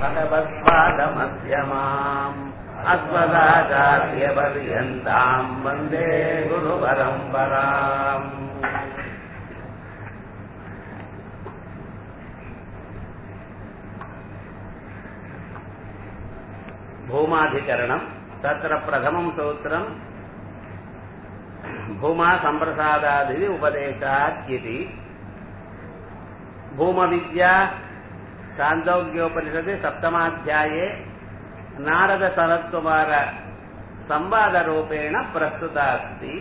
भगवत्पादमध्यमाम् अस्मदाचार्यपर्यन्ताम् वन्दे गुरुपरम्पराम् भूमाधिकरणम् तत्र प्रथमं सूत्रम् भूमा सम्प्रसादादिति उपदेशात् इति भूमविद्या छान्दोग्योपनिषदि सप्तमाध्याये नारदसरत्कुमार संवादरूपेण प्रस्तुता अस्ति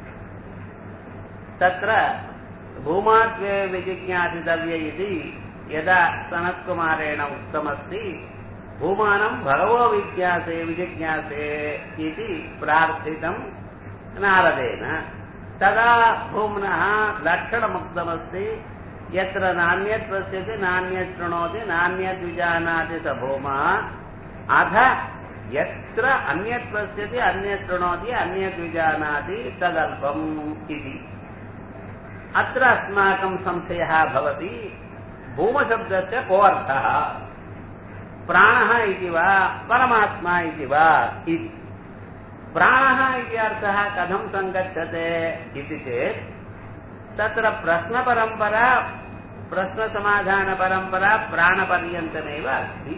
तत्र भूमाद्वे विजिज्ञासितव्य इति यदा सनत्कुमारेण उक्तमस्ति भूमानं भगवो विज्ञासे विजिज्ञासे इति प्रार्थितं नारदेन तदा भूम्नः लक्षणमुक्तमस्ति यत्र नान्यत् पश्यति नान्यत् शृणोति नान्यत् विजानाति स भूमा अथ यत्र अन्यत् पश्यति अन्यत् शृणोति अन्यत् विजानाति तदल्पम् इति अत्र अस्माकं संशयः भवति भूमशब्दस्य को अर्थः प्राणः इति वा परमात्मा इति वा इति प्राणः इति अर्थः कथं सङ्गच्छते इति चेत् तत्र प्रश्नपरम्परा प्रश्नसमाधानपरम्परा प्राणपर्यन्तमेव अस्ति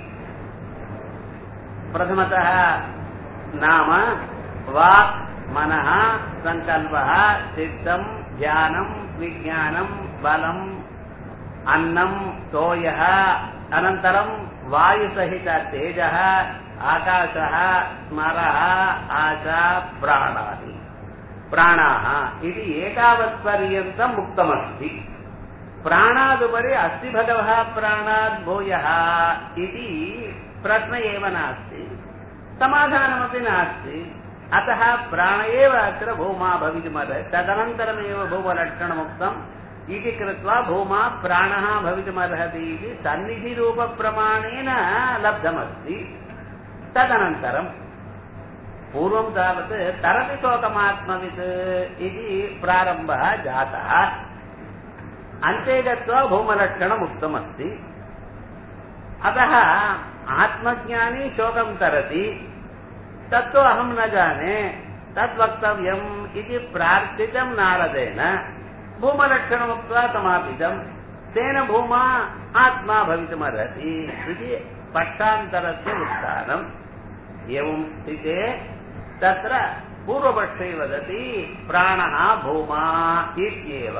प्रथमतः नाम वाक् मनः सङ्कल्पः चित्तं ध्यानं विज्ञानं बलम् अन्नं तोयः अनन्तरं वायुसहिततेजः आकाशः स्मरः आशा प्राणानि प्राणाः इति एतावत्पर्यन्तम् उक्तमस्ति प्राणादुपरि अस्ति भगवः प्राणात् भूयः इति प्रश्न एव नास्ति समाधानमपि नास्ति अतः प्राण एव अत्र भूमा भवितुमर्हति तदनन्तरमेव भूमलक्षणमुक्तम् इति कृत्वा भूमा प्राणः भवितुमर्हति इति सन्निधिरूपप्रमाणेन लब्धमस्ति तदनन्तरम् पूर्वं तावत् तरति शोकमात्मवित् इति प्रारम्भः जातः अन्ते गत्वा भूमलक्षणम् उक्तमस्ति अतः आत्मज्ञानी शोकं तरति तत्तु अहं न जाने तद्वक्तव्यम् इति प्रार्थितं नारदेन भूमलक्षणमुक्त्वा समापितम् तेन भूमा आत्मा भवितुमर्हति इति पक्षान्तरस्य उत्थानम् एवं स्थिते तत्र पूर्वपक्षे वदति प्राणः भूमा इत्येव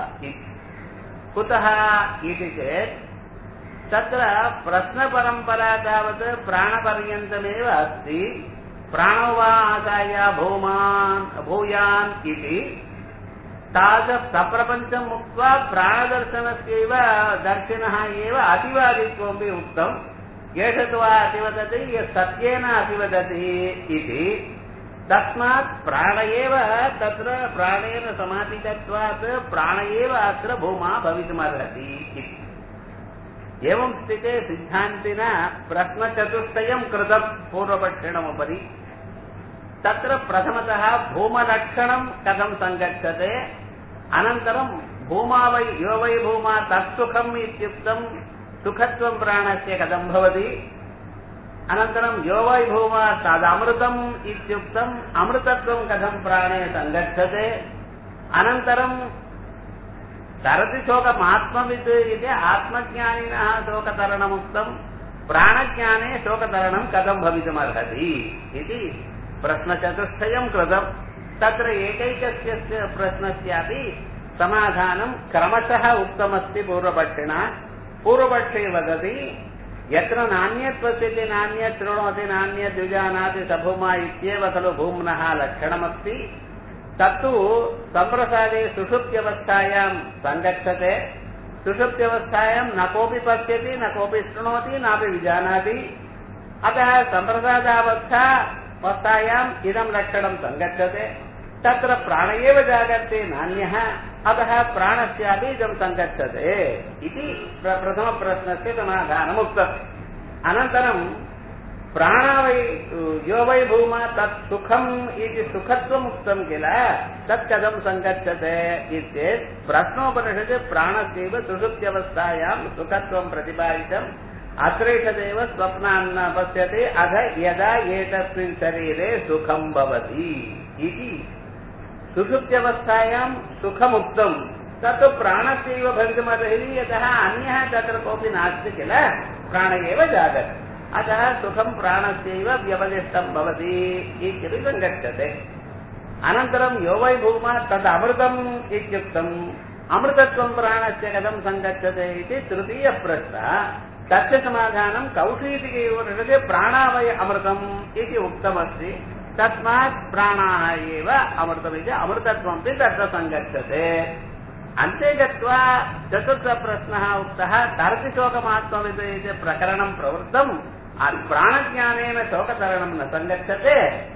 कुतः इति चेत् तत्र प्रश्नपरम्परा तावत् प्राणपर्यन्तमेव अस्ति प्राणो वा आदाय भूमान् भूयान् इति तादृश सप्रपञ्चम् उक्त्वा प्राणदर्शनस्यैव दर्शिनः एव अतिवादित्वमपि उक्तम् एष तु वा अतिवदति यत् सत्येन अतिवदति इति तस्मात् प्राण एव तत्र प्राणेन समापितत्वात् प्राण एव अत्र भूमा भवितुमर्हति इति एवं स्थिते सिद्धान्तिना प्रश्नचतुष्टयं कृतं पूर्वपक्षिणमुपरि तत्र प्रथमतः भूमलक्षणं कथं सङ्गच्छते अनन्तरं भूमा वै यो वै भूमा तत्सुखम् इत्युक्तं सुखत्वं प्राणस्य कथं भवति अनन्तरं यो वै भूमा तदमृतम् इत्युक्तम् अमृतत्वं कथं प्राणे सङ्गच्छते अनन्तरं तरति शोकमात्मवित् इति आत्मज्ञानिनः शोकतरणमुक्तं प्राणज्ञाने शोकतरणं कथं भवितुमर्हति इति प्रश्नचतुष्टयं कृतं तत्र एकैकस्य प्रश्नस्यापि समाधानं क्रमशः उक्तमस्ति पूर्वपक्षिणा पूर्वपक्षे वदति यत्र नान्यत् पश्यति नान्यत् शृणोति नान्यत् विजानाति स भूमा इत्येव खलु भूम्नः लक्षणमस्ति तत्तु सम्प्रसादे सुषुप्त्यवस्थायां सङ्गच्छते सुषुप्त्यवस्थायां न कोऽपि पश्यति न कोऽपि शृणोति नापि विजानाति अतः सम्प्रसादावस्थावस्थायाम् इदं लक्षणं सङ्गच्छते तत्र प्राण एव जागर्ते नान्यः अतः प्राणस्यापि इदं सङ्गच्छते इति प्रथमप्रश्नस्य समाधानमुक्तम् अनन्तरं प्राण वै यो वै भूमा तत् सुखम् इति सुखत्वम् उक्तं किल तत् कथं सङ्गच्छते इत्येत् प्रश्नोपनिषत् प्राणस्यैव सुषुप्त्यवस्थायां सुखत्वं प्रतिपादितं अत्रैषदेव स्वप्नान् न पश्यति अथ यदा एतस्मिन् शरीरे सुखं भवति इति सुषुप्त्यवस्थायां सुखमुक्तं तत् प्राणस्यैव भवितुमर्हति यतः अन्यः तत्र कोऽपि नास्ति किल प्राण एव जागत् अतः सुखं प्राणस्यैव व्यवदिष्टं भवति इत्यपि सङ्गच्छते अनन्तरं यो वै भूमा तद् अमृतम् इत्युक्तम् अमृतत्वं प्राणस्य कथं सङ्गच्छते इति तृतीयः प्रश्नः तस्य समाधानं कौशीतिके प्राणावय अमृतम् इति उक्तमस्ति तस्मात् प्राणाः एव अमृतमिति अमृतत्वमपि तत्र सङ्गच्छते अन्ते गत्वा चतुर्थप्रश्नः उक्तः तर्तिशोकमात्मविद् इति प्रकरणं प्रवृत्तम् प्राणज्ञानेन शोकतरणं न सङ्गच्छते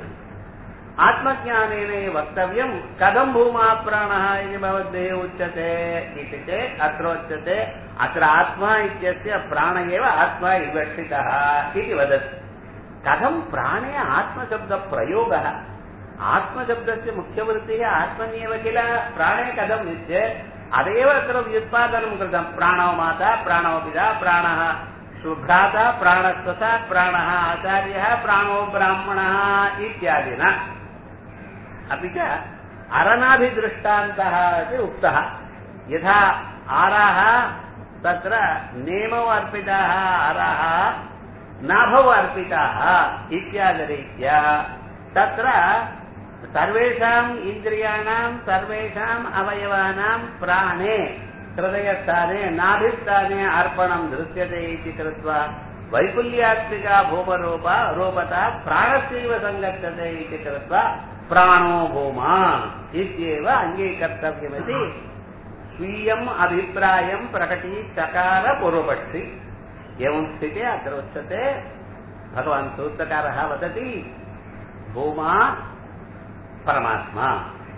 आत्मज्ञानेन वक्तव्यं कथं भूमा प्राणः इति भवद्भिः उच्यते इति चेत् अत्र उच्यते अत्र आत्मा इत्यस्य प्राण एव आत्मा विवक्षितः इति वदति कथं प्राणे आत्मशब्दप्रयोगः आत्मशब्दस्य मुख्यवृत्तिः आत्मन्येव किल प्राणे कथम् चेत् अदेव अत्र व्युत्पादनं कृतं प्राणो माता प्राणो पिता प्राणः भ्राता प्राणस्वता प्राणः आचार्यः प्राणो ब्राह्मणः इत्यादिना अपि च अरणाभिदृष्टान्तः इति उक्तः यथा आराः तत्र नेमौ अर्पिताः आराः नाभौ अर्पिताः इत्यादिरीत्या तत्र सर्वेषाम् इन्द्रियाणां सर्वेषाम् अवयवानां प्राणे हृदयस्थाने नाभिस्थाने अर्पणं दृश्यते इति कृत्वा वैकुल्यात्मिका भूमरूपा रूपता प्राणस्यैव सङ्गच्छते इति कृत्वा प्राणो भूमा इत्येव अङ्गीकर्तव्यमिति स्वीयम् अभिप्रायं प्रकटीचकार पूर्वपक्षि एवं स्थिते अत्र उच्यते भगवान् सूत्रकारः वदति भूमा परमात्मा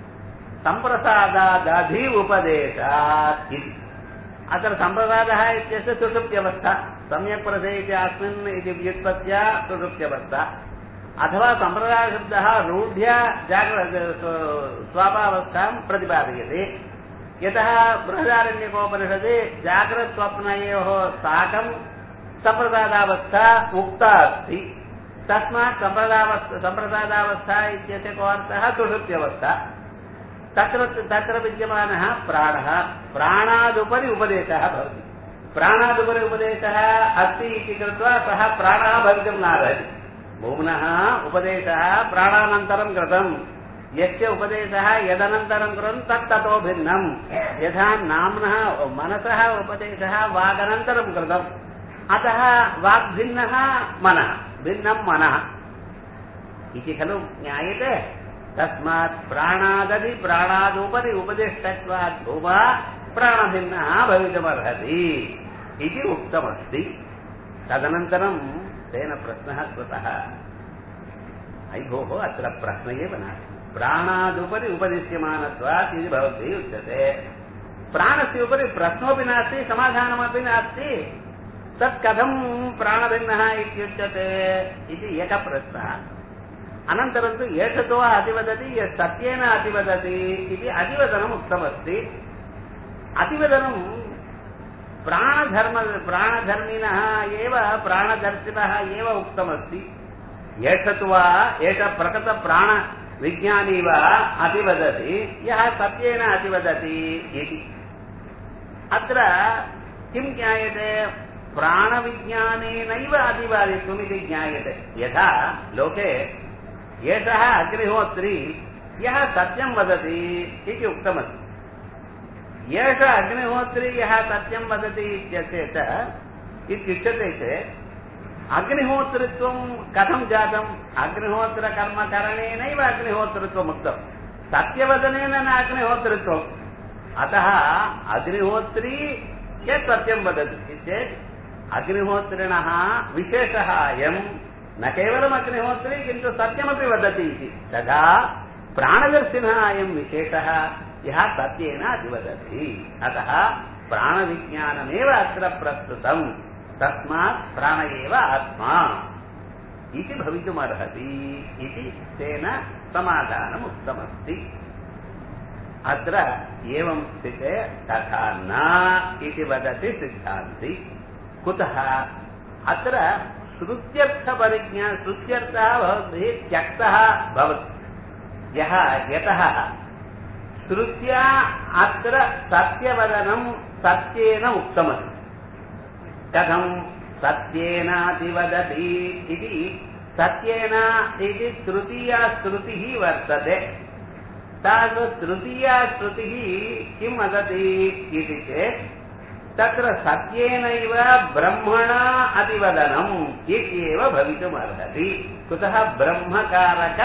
सम्प्रसादादधि उपदेशात् इति अत्र सम्प्रसादः इत्यस्य सुषुप्त्यवस्था सम्यक् प्रसेयति अस्मिन् इति व्युत्पत्त्या सुषुप्त्यवस्था अथवा सम्प्रदायशब्दः रूढ्य जाग्र स्वापावस्थां प्रतिपादयति यतः बृहदारण्यकोपनिषदि जाग्रत्स्वप्नयोः साकं सम्प्रदादावस्था उक्ता अस्ति तस्मात् सम्प्रदावस्था सम्प्रदादावस्था इत्यस्य को अर्थः सुषुप्त्यवस्था तत्र तत्र विद्यमानः प्राणः प्राणादुपरि उपदेशः भवति प्राणादुपरि उपदेशः अस्ति इति कृत्वा सः प्राणः भवितुं नार्हति भूम्नः उपदेशः प्राणानन्तरं कृतम् यस्य उपदेशः यदनन्तरं कृतं तत् ततो भिन्नम् यथा नाम्नः मनसः उपदेशः वागनन्तरं कृतम् अतः वाग्भिन्नः मनः भिन्नं मनः इति खलु ज्ञायते तस्मात् प्राणादपि प्राणादुपरि उपदिष्टत्वात् भूमा प्राणभिन्नः भवितुमर्हति इति उक्तमस्ति तदनन्तरं तेन प्रश्नः कृतः अयि भोः अत्र प्रश्न एव नास्ति प्राणादुपरि उपदिश्यमानत्वात् इति भवद्भिः उच्यते प्राणस्य उपरि प्रश्नोऽपि नास्ति समाधानमपि नास्ति तत् कथं प्राणभिन्नः इत्युच्यते इति एकः प्रश्नः अनन्तरं तु एषतो अतिवदति यत् सत्येन अतिवदति इति अतिवदनम् उक्तमस्ति अतिवदनं प्राणधर्म प्राणधर्मिणः एव प्राणदर्शिनः एव उक्तमस्ति एष तु वा एष प्रकृतप्राणविज्ञानी वा अतिवदति यः सत्येन अतिवदति इति अत्र किं ज्ञायते प्राणविज्ञानेनैव अतिवादित्वमिति ज्ञायते यथा लोके एषः अग्निहोत्री यः सत्यं वदति इति उक्तमस्ति एष अग्निहोत्री यः सत्यं वदति इत्यचेत् इत्युच्यते चेत् अग्निहोतृत्वं कथं जातम् अग्निहोत्रकर्मकरणेनैव अग्निहोतृत्वम् उक्तम् सत्यवदनेन न अग्निहोतृत्वम् अतः अग्निहोत्री यत् सत्यं वदति चेत् अग्निहोत्रिणः विशेषः अयम् न केवलम् अग्निहोत्री किन्तु सत्यमपि वदति इति तदा प्राणदर्शिनः अयं विशेषः यः सत्येन अधिवदति अतः प्राणविज्ञानमेव अत्र प्रस्तुतम् तस्मात् प्राण एव आत्मा इति भवितुमर्हति इति तेन समाधानम् उक्तमस्ति अत्र एवं स्थिते तथा न इति वदति सिद्धान्ति कुतः अत्र श्रुत्यर्थपरिज्ञा श्रुत्यर्थः भवद्भिः त्यक्तः भवति यः यतः श्रुत्या अत्र सत्यवदनं सत्येन उक्तमस्ति कथं सत्येनातिवदति इति सत्येन इति तृतीया श्रुतिः वर्तते तासु तृतीया श्रुतिः किं वदति इति चेत् तत्र सत्येनैव ब्रह्मणा अतिवदनम् इत्येव भवितुमर्हति कुतः ब्रह्मकारक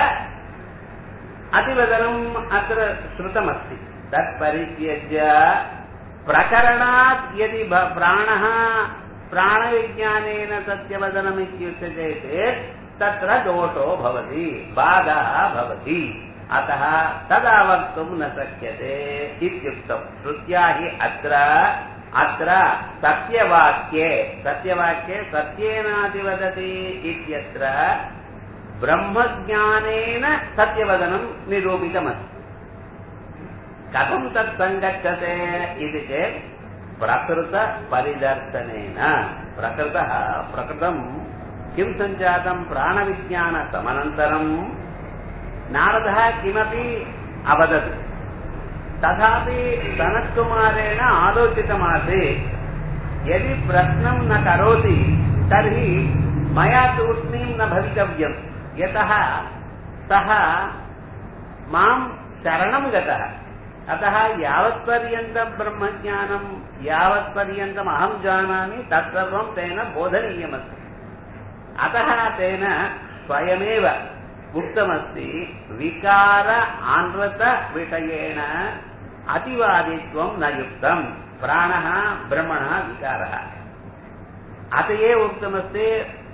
अतिवदनम् अत्र श्रुतमस्ति तत् परित्यज्य प्रकरणात् यदि प्राणः प्राणविज्ञानेन सत्यवदनमित्युच्यते चेत् तत्र दोषो भवति बाधः भवति अतः तदा वक्तुं न शक्यते इत्युक्तम् श्रुत्या हि अत्र अत्र सत्यवाक्ये सत्यवाक्ये सत्येनातिवदति इत्यत्र ब्रह्मज्ञानेन सत्यवदनं निरूपितमस्ति कथं तत् सङ्गच्छते इति चेत् प्रकृतपरिदर्शनेन प्रकृतः प्रकृतं किं सञ्जातं प्राणविज्ञानसमनन्तरं नारदः किमपि अवदत् तथापि सनत्कुमारेण आलोचितमासीत् यदि प्रश्नं न करोति तर्हि मया तूष्णीं न भवितव्यम् यतः सः मां शरणं गतः अतः यावत्पर्यन्तं ब्रह्मज्ञानं यावत्पर्यन्तम् अहं जानामि तत्सर्वं तेन बोधनीयमस्ति अतः तेन स्वयमेव उक्तमस्ति विकार आनृतविषयेण अतिवादित्वं न युक्तम् प्राणः ब्रह्मणः विकारः अत एव उक्तमस्ति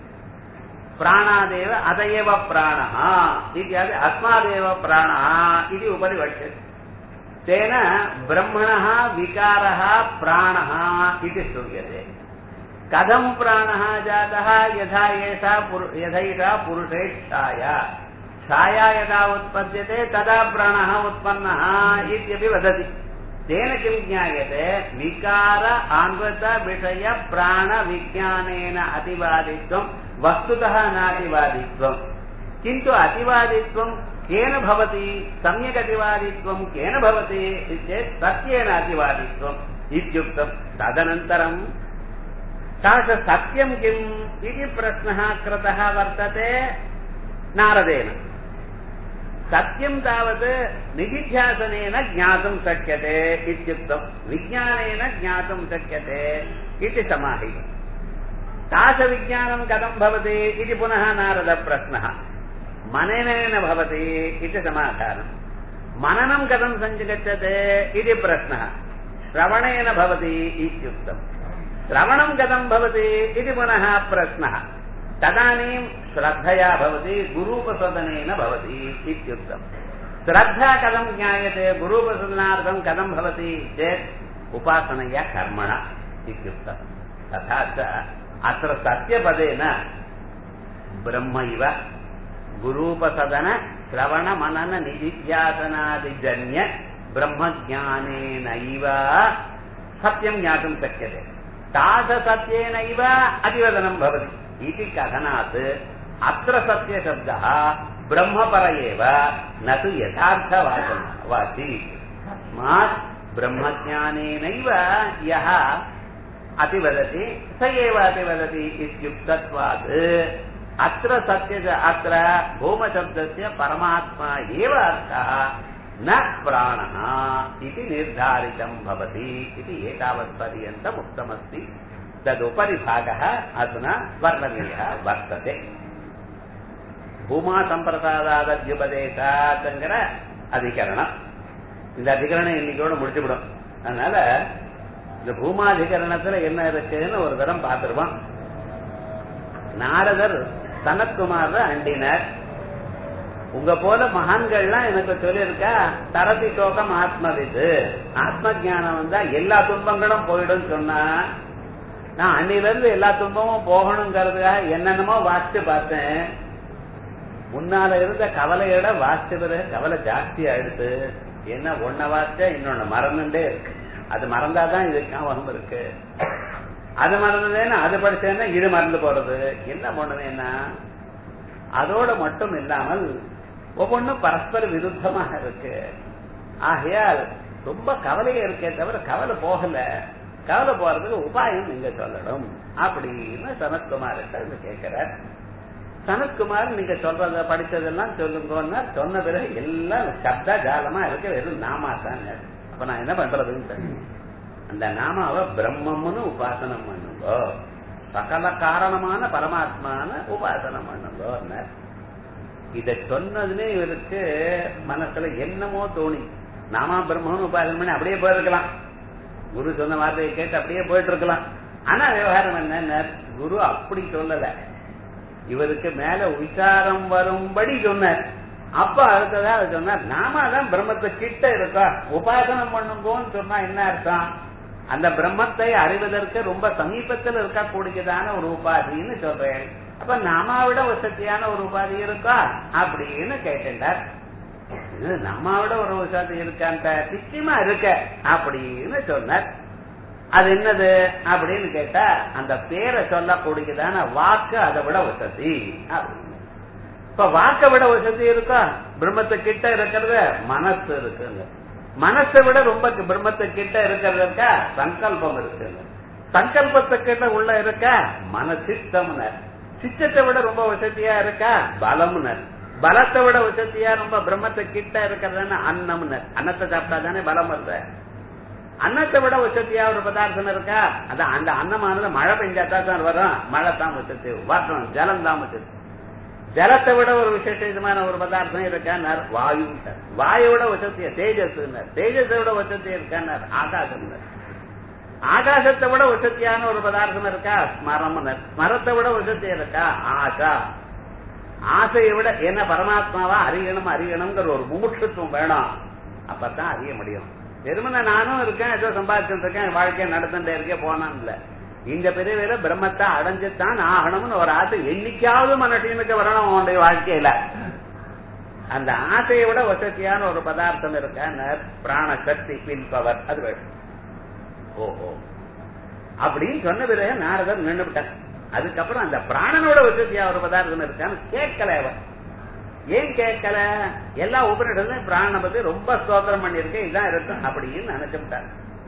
प्राणादेव अत एव प्राणः इत्यादि अस्मादेव प्राणः इति उपरि वक्ष्यते तेन ब्रह्मणः विकारः प्राणः इति श्रूयते कथं प्राणः जातः यथा एषा यथैषा पुरुषे छाया छाया यदा उत्पद्यते तदा प्राणः उत्पन्नः इत्यपि वदति तेन किं ज्ञायते विकार आन्वत विषय प्राणविज्ञानेन अतिवादित्वं वस्तुतः नातिवादित्वं किन्तु अतिवादित्वं केन भवति सम्यक् अतिवादित्वं केन भवति चेत् सत्येन अतिवादित्वम् इत्युक्तं तदनन्तरं तादृश सत्यं किम् इति प्रश्नः कृतः वर्तते नारदेन सत्यं तावत् निधिध्यासनेन ज्ञातुं शक्यते इत्युक्तं विज्ञानेन ज्ञातुं शक्यते इति समाहितम् तादृशविज्ञानं कथं भवति इति पुनः नारदप्रश्नः मननेन भवति इति समाधानम् मननं कथं सञ्जगच्छते इति प्रश्नः श्रवणेन भवति इत्युक्तम् श्रवणं कथं भवति इति पुनः प्रश्नः तदानीं श्रद्धया भवति गुरूपसदनेन भवति इत्युक्तम् श्रद्धा कथं ज्ञायते गुरूपसदनार्थं कथं भवति चेत् उपासनया कर्मणा इत्युक्तम् तथा च अत्र सत्यपदेन ब्रह्मैव गुरूपसदन श्रवणमनन निधिध्यासनादिजन्य ब्रह्मज्ञानेनैव सत्यं ज्ञातुं शक्यते तादसत्येनैव अतिवदनं भवति इति कथनात् अत्र सत्यशब्दः ब्रह्मपर एव न तु यथार्थवाचन वाचि तस्मात् ब्रह्मज्ञानेनैव यः अतिवदति स एव अतिवदति इत्युक्तत्वात् अत्र सत्य अत्र भूमशब्दस्य परमात्मा एव अर्थः न प्राणः इति निर्धारितं भवति इति एतावत्पर्यन्तम् उक्तमस्ति तदुपरि भागः अधुना वर्णनीयः वर्तते பூமா சம்பிரதாதாத்யுபதேசாங்கிற அதிகரணம் இந்த அதிகரணம் இன்னைக்கோட முடிச்சுவிடும் அதனால இந்த பூமாதிகரணத்துல என்ன இருக்குன்னு ஒரு தரம் பார்த்துருவோம் நாரதர் சனத்குமார் அண்டினர் உங்க போல மகான்கள்லாம் எனக்கு சொல்லியிருக்கா தரதி சோகம் ஆத்மவிது ஆத்ம ஜானம் வந்தா எல்லா துன்பங்களும் போயிடும் சொன்னா நான் அன்னில இருந்து எல்லா துன்பமும் போகணுங்கிறதுக்காக என்னென்னமோ வாசிச்சு பார்த்தேன் முன்னால இருந்த கவலையோட வாசிச்ச பிறகு கவலை ஜாஸ்தி ஆயிடுது என்ன ஒன்ன வாசிச்சா இன்னொன்னு மறந்துட்டே இருக்கு அது மறந்தாதான் இது ஞாபகம் இருக்கு அது மறந்ததுன்னா அது படிச்சேன்னா இது மறந்து போறது என்ன பண்ணுவேன்னா அதோட மட்டும் இல்லாமல் ஒவ்வொன்றும் பரஸ்பர விருத்தமாக இருக்கு ஆகையால் ரொம்ப கவலையே இருக்கே தவிர கவலை போகல கவலை போறதுக்கு உபாயம் நீங்க சொல்லணும் அப்படின்னு சனத்குமார்கிட்ட கேட்கிறார் சனத்குமார் நீங்க சொல்றத படிச்சதெல்லாம் சொல்லுங்கன்னா சொன்ன பிறகு எல்லாம் சப்த ஜாலமா இருக்கு வெறும் நாமா தான் அப்ப நான் என்ன பண்றதுன்னு தெரியும் அந்த நாமாவை பிரம்மம்னு உபாசனம் பண்ணுங்கோ சகல காரணமான பரமாத்மான உபாசனம் பண்ணுங்கோ இத சொன்னதுமே இவருக்கு மனசுல என்னமோ தோணி நாமா பிரம்மன்னு உபாசனம் பண்ணி அப்படியே போயிருக்கலாம் குரு சொன்ன வார்த்தையை கேட்டு அப்படியே போயிட்டு இருக்கலாம் ஆனா விவகாரம் என்ன குரு அப்படி சொல்லல இவருக்கு மேல விசாரம் வரும்படி சொன்னார் அப்ப அடுத்ததா அது சொன்னார் நாம தான் பிரம்மத்தை கிட்ட இருக்கா உபாசனம் பண்ணுங்கோன்னு சொன்னா என்ன அர்த்தம் அந்த பிரம்மத்தை அறிவதற்கு ரொம்ப சமீபத்தில் இருக்கக்கூடியதான ஒரு உபாதின்னு சொல்றேன் அப்ப நாமாவிட வசதியான ஒரு உபாதி இருக்கா அப்படின்னு கேட்டார் நம்மாவிட ஒரு வசதி இருக்கான்ட்ட நிச்சயமா இருக்க அப்படின்னு சொன்னார் அது என்னது அப்படின்னு கேட்டா அந்த பேரை சொல்லக்கூடியதான வாக்கு அதை விட வசதி அப்படின்னு இப்ப வாக்க விட வசதி இருக்கா பிரம்மத்தை கிட்ட இருக்கிறது மனசு இருக்குங்க மனசை விட ரொம்ப பிரம்மத்தை கிட்ட இருக்கிறது இருக்கா சங்கல்பம் இருக்குங்க சங்கல்பத்தை கிட்ட உள்ள இருக்க மனசித்தம்னர் சித்தத்தை விட ரொம்ப வசதியா இருக்கா பலம்னர் பலத்தை விட வசதியா ரொம்ப பிரம்மத்தை கிட்ட இருக்கிறதுன்னு அன்னம்னர் அன்னத்தை சாப்பிட்டா தானே பலம் வருது அன்னத்தை விட வசதியா ஒரு பதார்த்தம் இருக்கா அதான் அந்த அன்னமானது மழை பெஞ்சா தான் வரும் மழை தான் வசதி வரணும் ஜலம் தான் வசதி ஜலத்தை விட ஒரு விசேஷமான ஒரு பதார்த்தம் இருக்கார் வாயு வாயுவோட வசதிய தேஜஸ் தேஜஸை விட வசதி இருக்கார் ஆகாசம் ஆகாசத்தை விட வசதியான ஒரு பதார்த்தம் இருக்கா ஸ்மரம் ஸ்மரத்தை விட வசதி இருக்கா ஆசா ஆசையை விட என்ன பரமாத்மாவா அறியணும் அறியணுங்கிற ஒரு முமுட்சத்துவம் வேணும் அப்பதான் அறிய முடியும் வெறுமனை நானும் இருக்கேன் ஏதோ சம்பாதிச்சுட்டு இருக்கேன் வாழ்க்கையை நடந்துட்டே இருக்கேன் போனான் இல்ல இந்த பிரிவில பிரம்மத்தை அடைஞ்சுத்தான் ஆகணும்னு ஒரு ஆசை என்னைக்காவது மனுஷனுக்கு வரணும் அவனுடைய வாழ்க்கையில அந்த ஆசையை விட வசதியான ஒரு பதார்த்தம் இருக்க பிராண சக்தி பில் பவர் அது வேணும் ஓஹோ அப்படின்னு சொன்ன பிறகு நாரதர் நின்றுவிட்டார் அதுக்கப்புறம் அந்த பிராணனோட வசதியா ஒரு பதார்த்தம் இருக்கான்னு கேட்கல அவன் ஏன் கேட்கல எல்லா உபநிடலும் பிராணனை பத்தி ரொம்ப ஸ்தோத்திரம் பண்ணிருக்கேன் இதான் இருக்கும் அப்படின்னு நினைச்சுட்டார்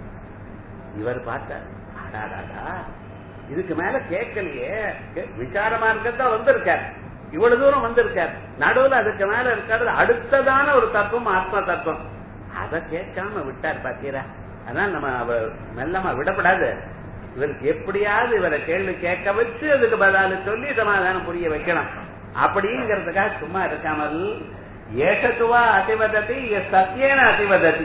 இவர் பார்த்தார் அடாடாடா இதுக்கு மேல கேட்கலையே விசார மார்க்கத்தான் வந்திருக்கார் இவ்வளவு தூரம் வந்திருக்கார் நடுவுல அதுக்கு மேல இருக்கிறது அடுத்ததான ஒரு தத்துவம் ஆத்ம தத்துவம் அதை கேட்காம விட்டார் பாத்தீரா அதான் நம்ம அவர் மெல்லமா விடப்படாது இவருக்கு எப்படியாவது இவரை கேள்வி கேட்க வச்சு அதுக்கு பதிலாளு சொல்லி சமாதானம் புரிய வைக்கணும் அப்படிங்கிறதுக்காக சும்மா இருக்காமல் ஏஷத்துவா அதிவதத்தி சத்தியேன அதிவதத்தி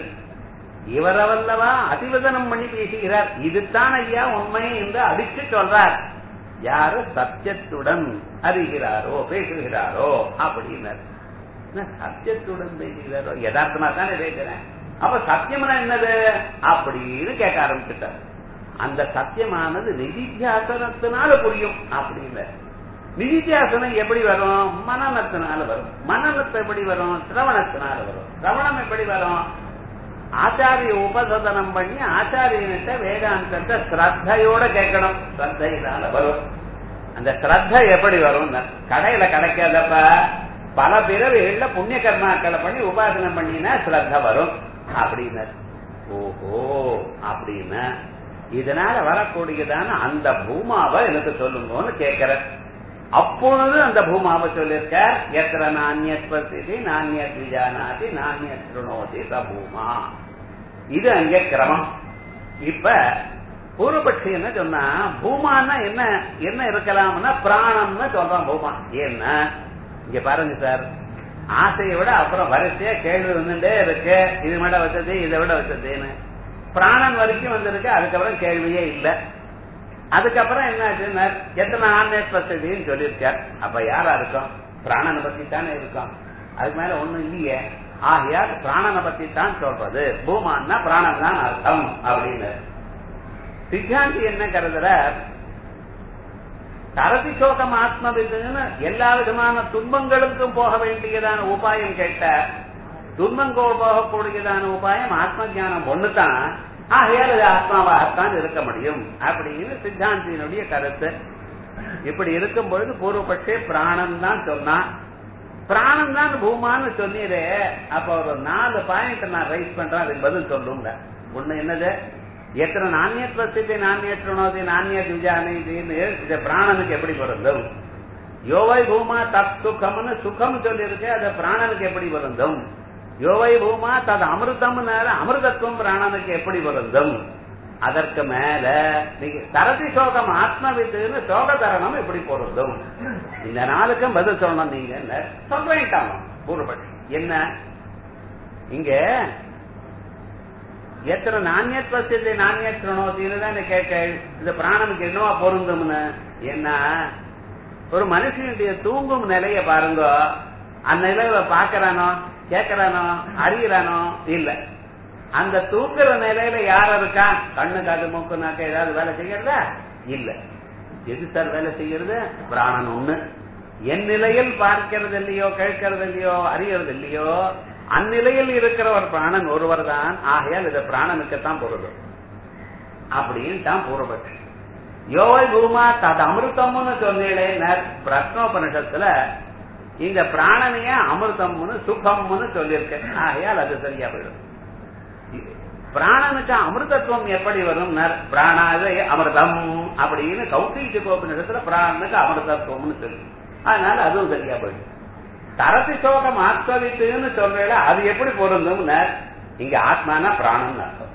இவரவல்லவா அதிவதனம் பண்ணி பேசுகிறார் இதுதான் ஐயா உண்மை என்று அடிச்சு சொல்றார் யாரு சத்தியத்துடன் அறிகிறாரோ பேசுகிறாரோ அப்படின்னார் சத்தியத்துடன் பேசுகிறாரோ யதார்த்தமா தானே பேசுறேன் அப்ப சத்தியம்னா என்னது அப்படின்னு கேட்க ஆரம்பிச்சுட்டார் அந்த சத்தியமானது நிதித்தியாசனத்தினால புரியும் அப்படின்னு நிதித்தியாசனம் எப்படி வரும் மனநத்தினால வரும் மனநத்தை எப்படி வரும் சிரவணத்தினால வரும் சிரவணம் எப்படி வரும் ஆச்சாரிய உபசதனம் பண்ணி ஆச்சாரியன்கிட்ட வேதாந்தத்தை ஸ்ரத்தையோட கேட்கணும் ஸ்ரத்தையினால வரும் அந்த ஸ்ரத்த எப்படி வரும் கடையில கிடைக்காதப்ப பல பிறவிகள்ல புண்ணிய கர்மாக்களை பண்ணி உபாசனம் பண்ணினா ஸ்ரத்த வரும் அப்படின்னார் ஓஹோ அப்படின்னா இதனால வரக்கூடியதான அந்த பூமாவை எனக்கு சொல்லுங்கன்னு கேட்கிற அப்பொழுது அந்த பூமாவை சொல்லியிருக்கார் எத்தனை நானியஸ்பதி நானியத் விஜானாதி நானியத் திருணோதி பூமா இது அங்கே கிரமம் இப்ப பூர்வபட்சி என்ன சொன்னா பூமான்னா என்ன என்ன இருக்கலாம்னா பிராணம்னு சொல்றான் பூமா ஏன்னா இங்க பாருங்க சார் ஆசையை விட அப்புறம் வரிசையா கேள்வி வந்துட்டே இருக்கு இது விட வசதி இதை விட வசதின்னு பிராணன் வரைக்கும் வந்திருக்கு அதுக்கப்புறம் கேள்வியே இல்லை அதுக்கப்புறம் என்னாச்சுன்னா எத்தனை ஆன்மேட் வசதின்னு சொல்லியிருக்கார் அப்ப யாரா இருக்கும் பிராணனை பத்தி தானே இருக்கும் அதுக்கு மேல ஒண்ணும் இல்லையே ஆகையால் பிராணனை பத்தி தான் சொல்றது பூமான்னா பிராணன் தான் அர்த்தம் அப்படின்னு சித்தாந்தி என்ன கருதுற தரதி சோகம் ஆத்மவிதுன்னு எல்லா விதமான துன்பங்களுக்கும் போக வேண்டியதான உபாயம் கேட்ட துன்பங்கோ போகக்கூடியதான உபாயம் ஆத்ம ஜானம் ஒண்ணுதான் ஆகையால் அது ஆத்மாவாகத்தான் இருக்க முடியும் அப்படின்னு சித்தாந்தியினுடைய கருத்து இப்படி இருக்கும் பொழுது பூர்வபட்சே பிராணம் தான் சொன்னான் பிராணம் தான் பூமான்னு சொன்னீரே அப்ப ஒரு நாலு பாயிண்ட் நான் ரைஸ் பண்றேன் அதுக்கு பதில் சொல்லுங்க ஒண்ணு என்னது எத்தனை நாண்யத்வசித்தை நாண்யற்றுணோதி நாண்ய துஜானின்னு இது பிராணனுக்கு எப்படி பொருந்தும் யோவை பூமா தத் சுகம்னு சுகம் சொல்லியிருக்கு அது பிராணனுக்கு எப்படி பொருந்தும் யோவை பூமா தது அமிர்தம்னால அமிர்தத்துவம் பிராணனுக்கு எப்படி பொருந்தும் அதற்கு மேல நீங்க சரதி சோகம் ஆத்மவித்துன்னு சோக தரணம் எப்படி பொருந்தும் இந்த நாளுக்கும் பதில் சொல்லணும் நீங்க என்ன சொல்றேன் பூர்வபட்சி என்ன இங்க எத்தனை நாண்யத்வசியத்தை நாண்யத்ரணோத்தின்னு தான் கேட்க இந்த பிராணனுக்கு என்னவா பொருந்தும்னு என்ன ஒரு மனுஷனுடைய தூங்கும் நிலைய பாருங்க அந்த நிலையில பாக்குறானோ கேட்கறானோ அறிகிறானோ இல்ல அந்த தூங்குற நிலையில யார் இருக்கா கண்ணு காது மூக்கு நாக்க ஏதாவது வேலை செய்யறதா இல்ல எது சார் வேலை செய்யறது பிராணன் ஒண்ணு என் நிலையில் பார்க்கிறது இல்லையோ கேட்கறது இல்லையோ அறியறது இல்லையோ அந்நிலையில் இருக்கிற ஒரு பிராணன் ஒருவர் தான் ஆகையால் இது பிராணனுக்குத்தான் பொருளும் அப்படின்னு தான் பூர்வபட்சி யோவை பூமா தது அமிர்தம்னு சொன்னேன் பிரஷ்னோபனிஷத்துல இந்த பிராணனைய அமிர்தம்னு சுகம்னு சொல்லியிருக்கேன் ஆகையால் அது சரியா போயிடும் பிராணனுக்கு அமிர்தத்துவம் எப்படி வரும் பிராணாது அமிர்தம் அப்படின்னு கௌசிக்கு கோபனிடத்துல பிராணனுக்கு அமிர்தத்துவம்னு சொல்லி அதனால அதுவும் சரியா போயிடும் தரசி சோகம் ஆத்மவித்துன்னு சொல்றேன் அது எப்படி பொருந்தும் இங்க ஆத்மானா பிராணம் அர்த்தம்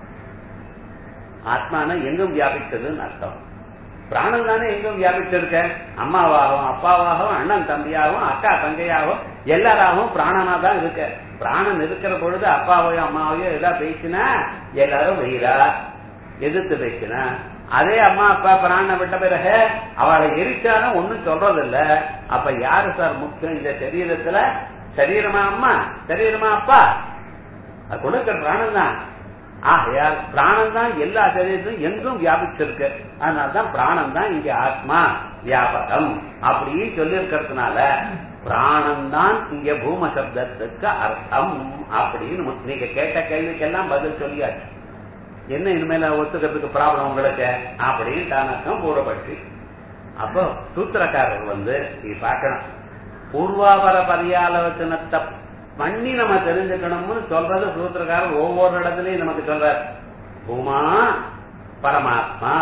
ஆத்மான எங்கும் வியாபித்ததுன்னு அர்த்தம் பிராணம் தானே எங்கும் வியாபிச்சிருக்க அம்மாவாகவும் அப்பாவாகவும் அண்ணன் தம்பியாகவும் அக்கா தங்கையாகவும் எல்லாராகவும் பிராணனா தான் இருக்க பிராணன் இருக்கிற பொழுது அப்பாவையோ அம்மாவையோ ஏதாவது பேசினா எல்லாரும் வெயிலா எதிர்த்து பேசினா அதே அம்மா அப்பா பிராண விட்ட பிறகு அவளை எரிச்சாலும் ஒண்ணும் சொல்றது இல்ல அப்ப யாரு சார் முக்கியம் இந்த சரீரத்துல சரீரமா அம்மா சரீரமா அப்பா அது கொடுக்கிற பிராணம் தான் ஆகையால் பிராணம் தான் எல்லா சரீரத்திலும் எங்கும் வியாபிச்சிருக்கு அதனால்தான் பிராணம் தான் இங்க ஆத்மா வியாபகம் அப்படின்னு சொல்லி இருக்கிறதுனால பிராணம் தான் இங்க பூம சப்தத்துக்கு அர்த்தம் அப்படின்னு நீங்க கேட்ட கேள்விக்கெல்லாம் பதில் சொல்லியாச்சு என்ன இனிமேல ஒத்துக்கிறதுக்கு ப்ராப்ளம் உங்களுக்கு அப்படின்னு தானக்கம் பூர்வபட்சி அப்போ சூத்திரக்காரர் வந்து நீ பார்க்கணும் பூர்வாபர பரியாலோசனத்தை பண்ணி நம்ம தெரிஞ்சுக்கணும்னு சொல்றது சூத்திரக்காரர் ஒவ்வொரு இடத்துலயும் நமக்கு சொல்றார் பூமா பரமாத்மா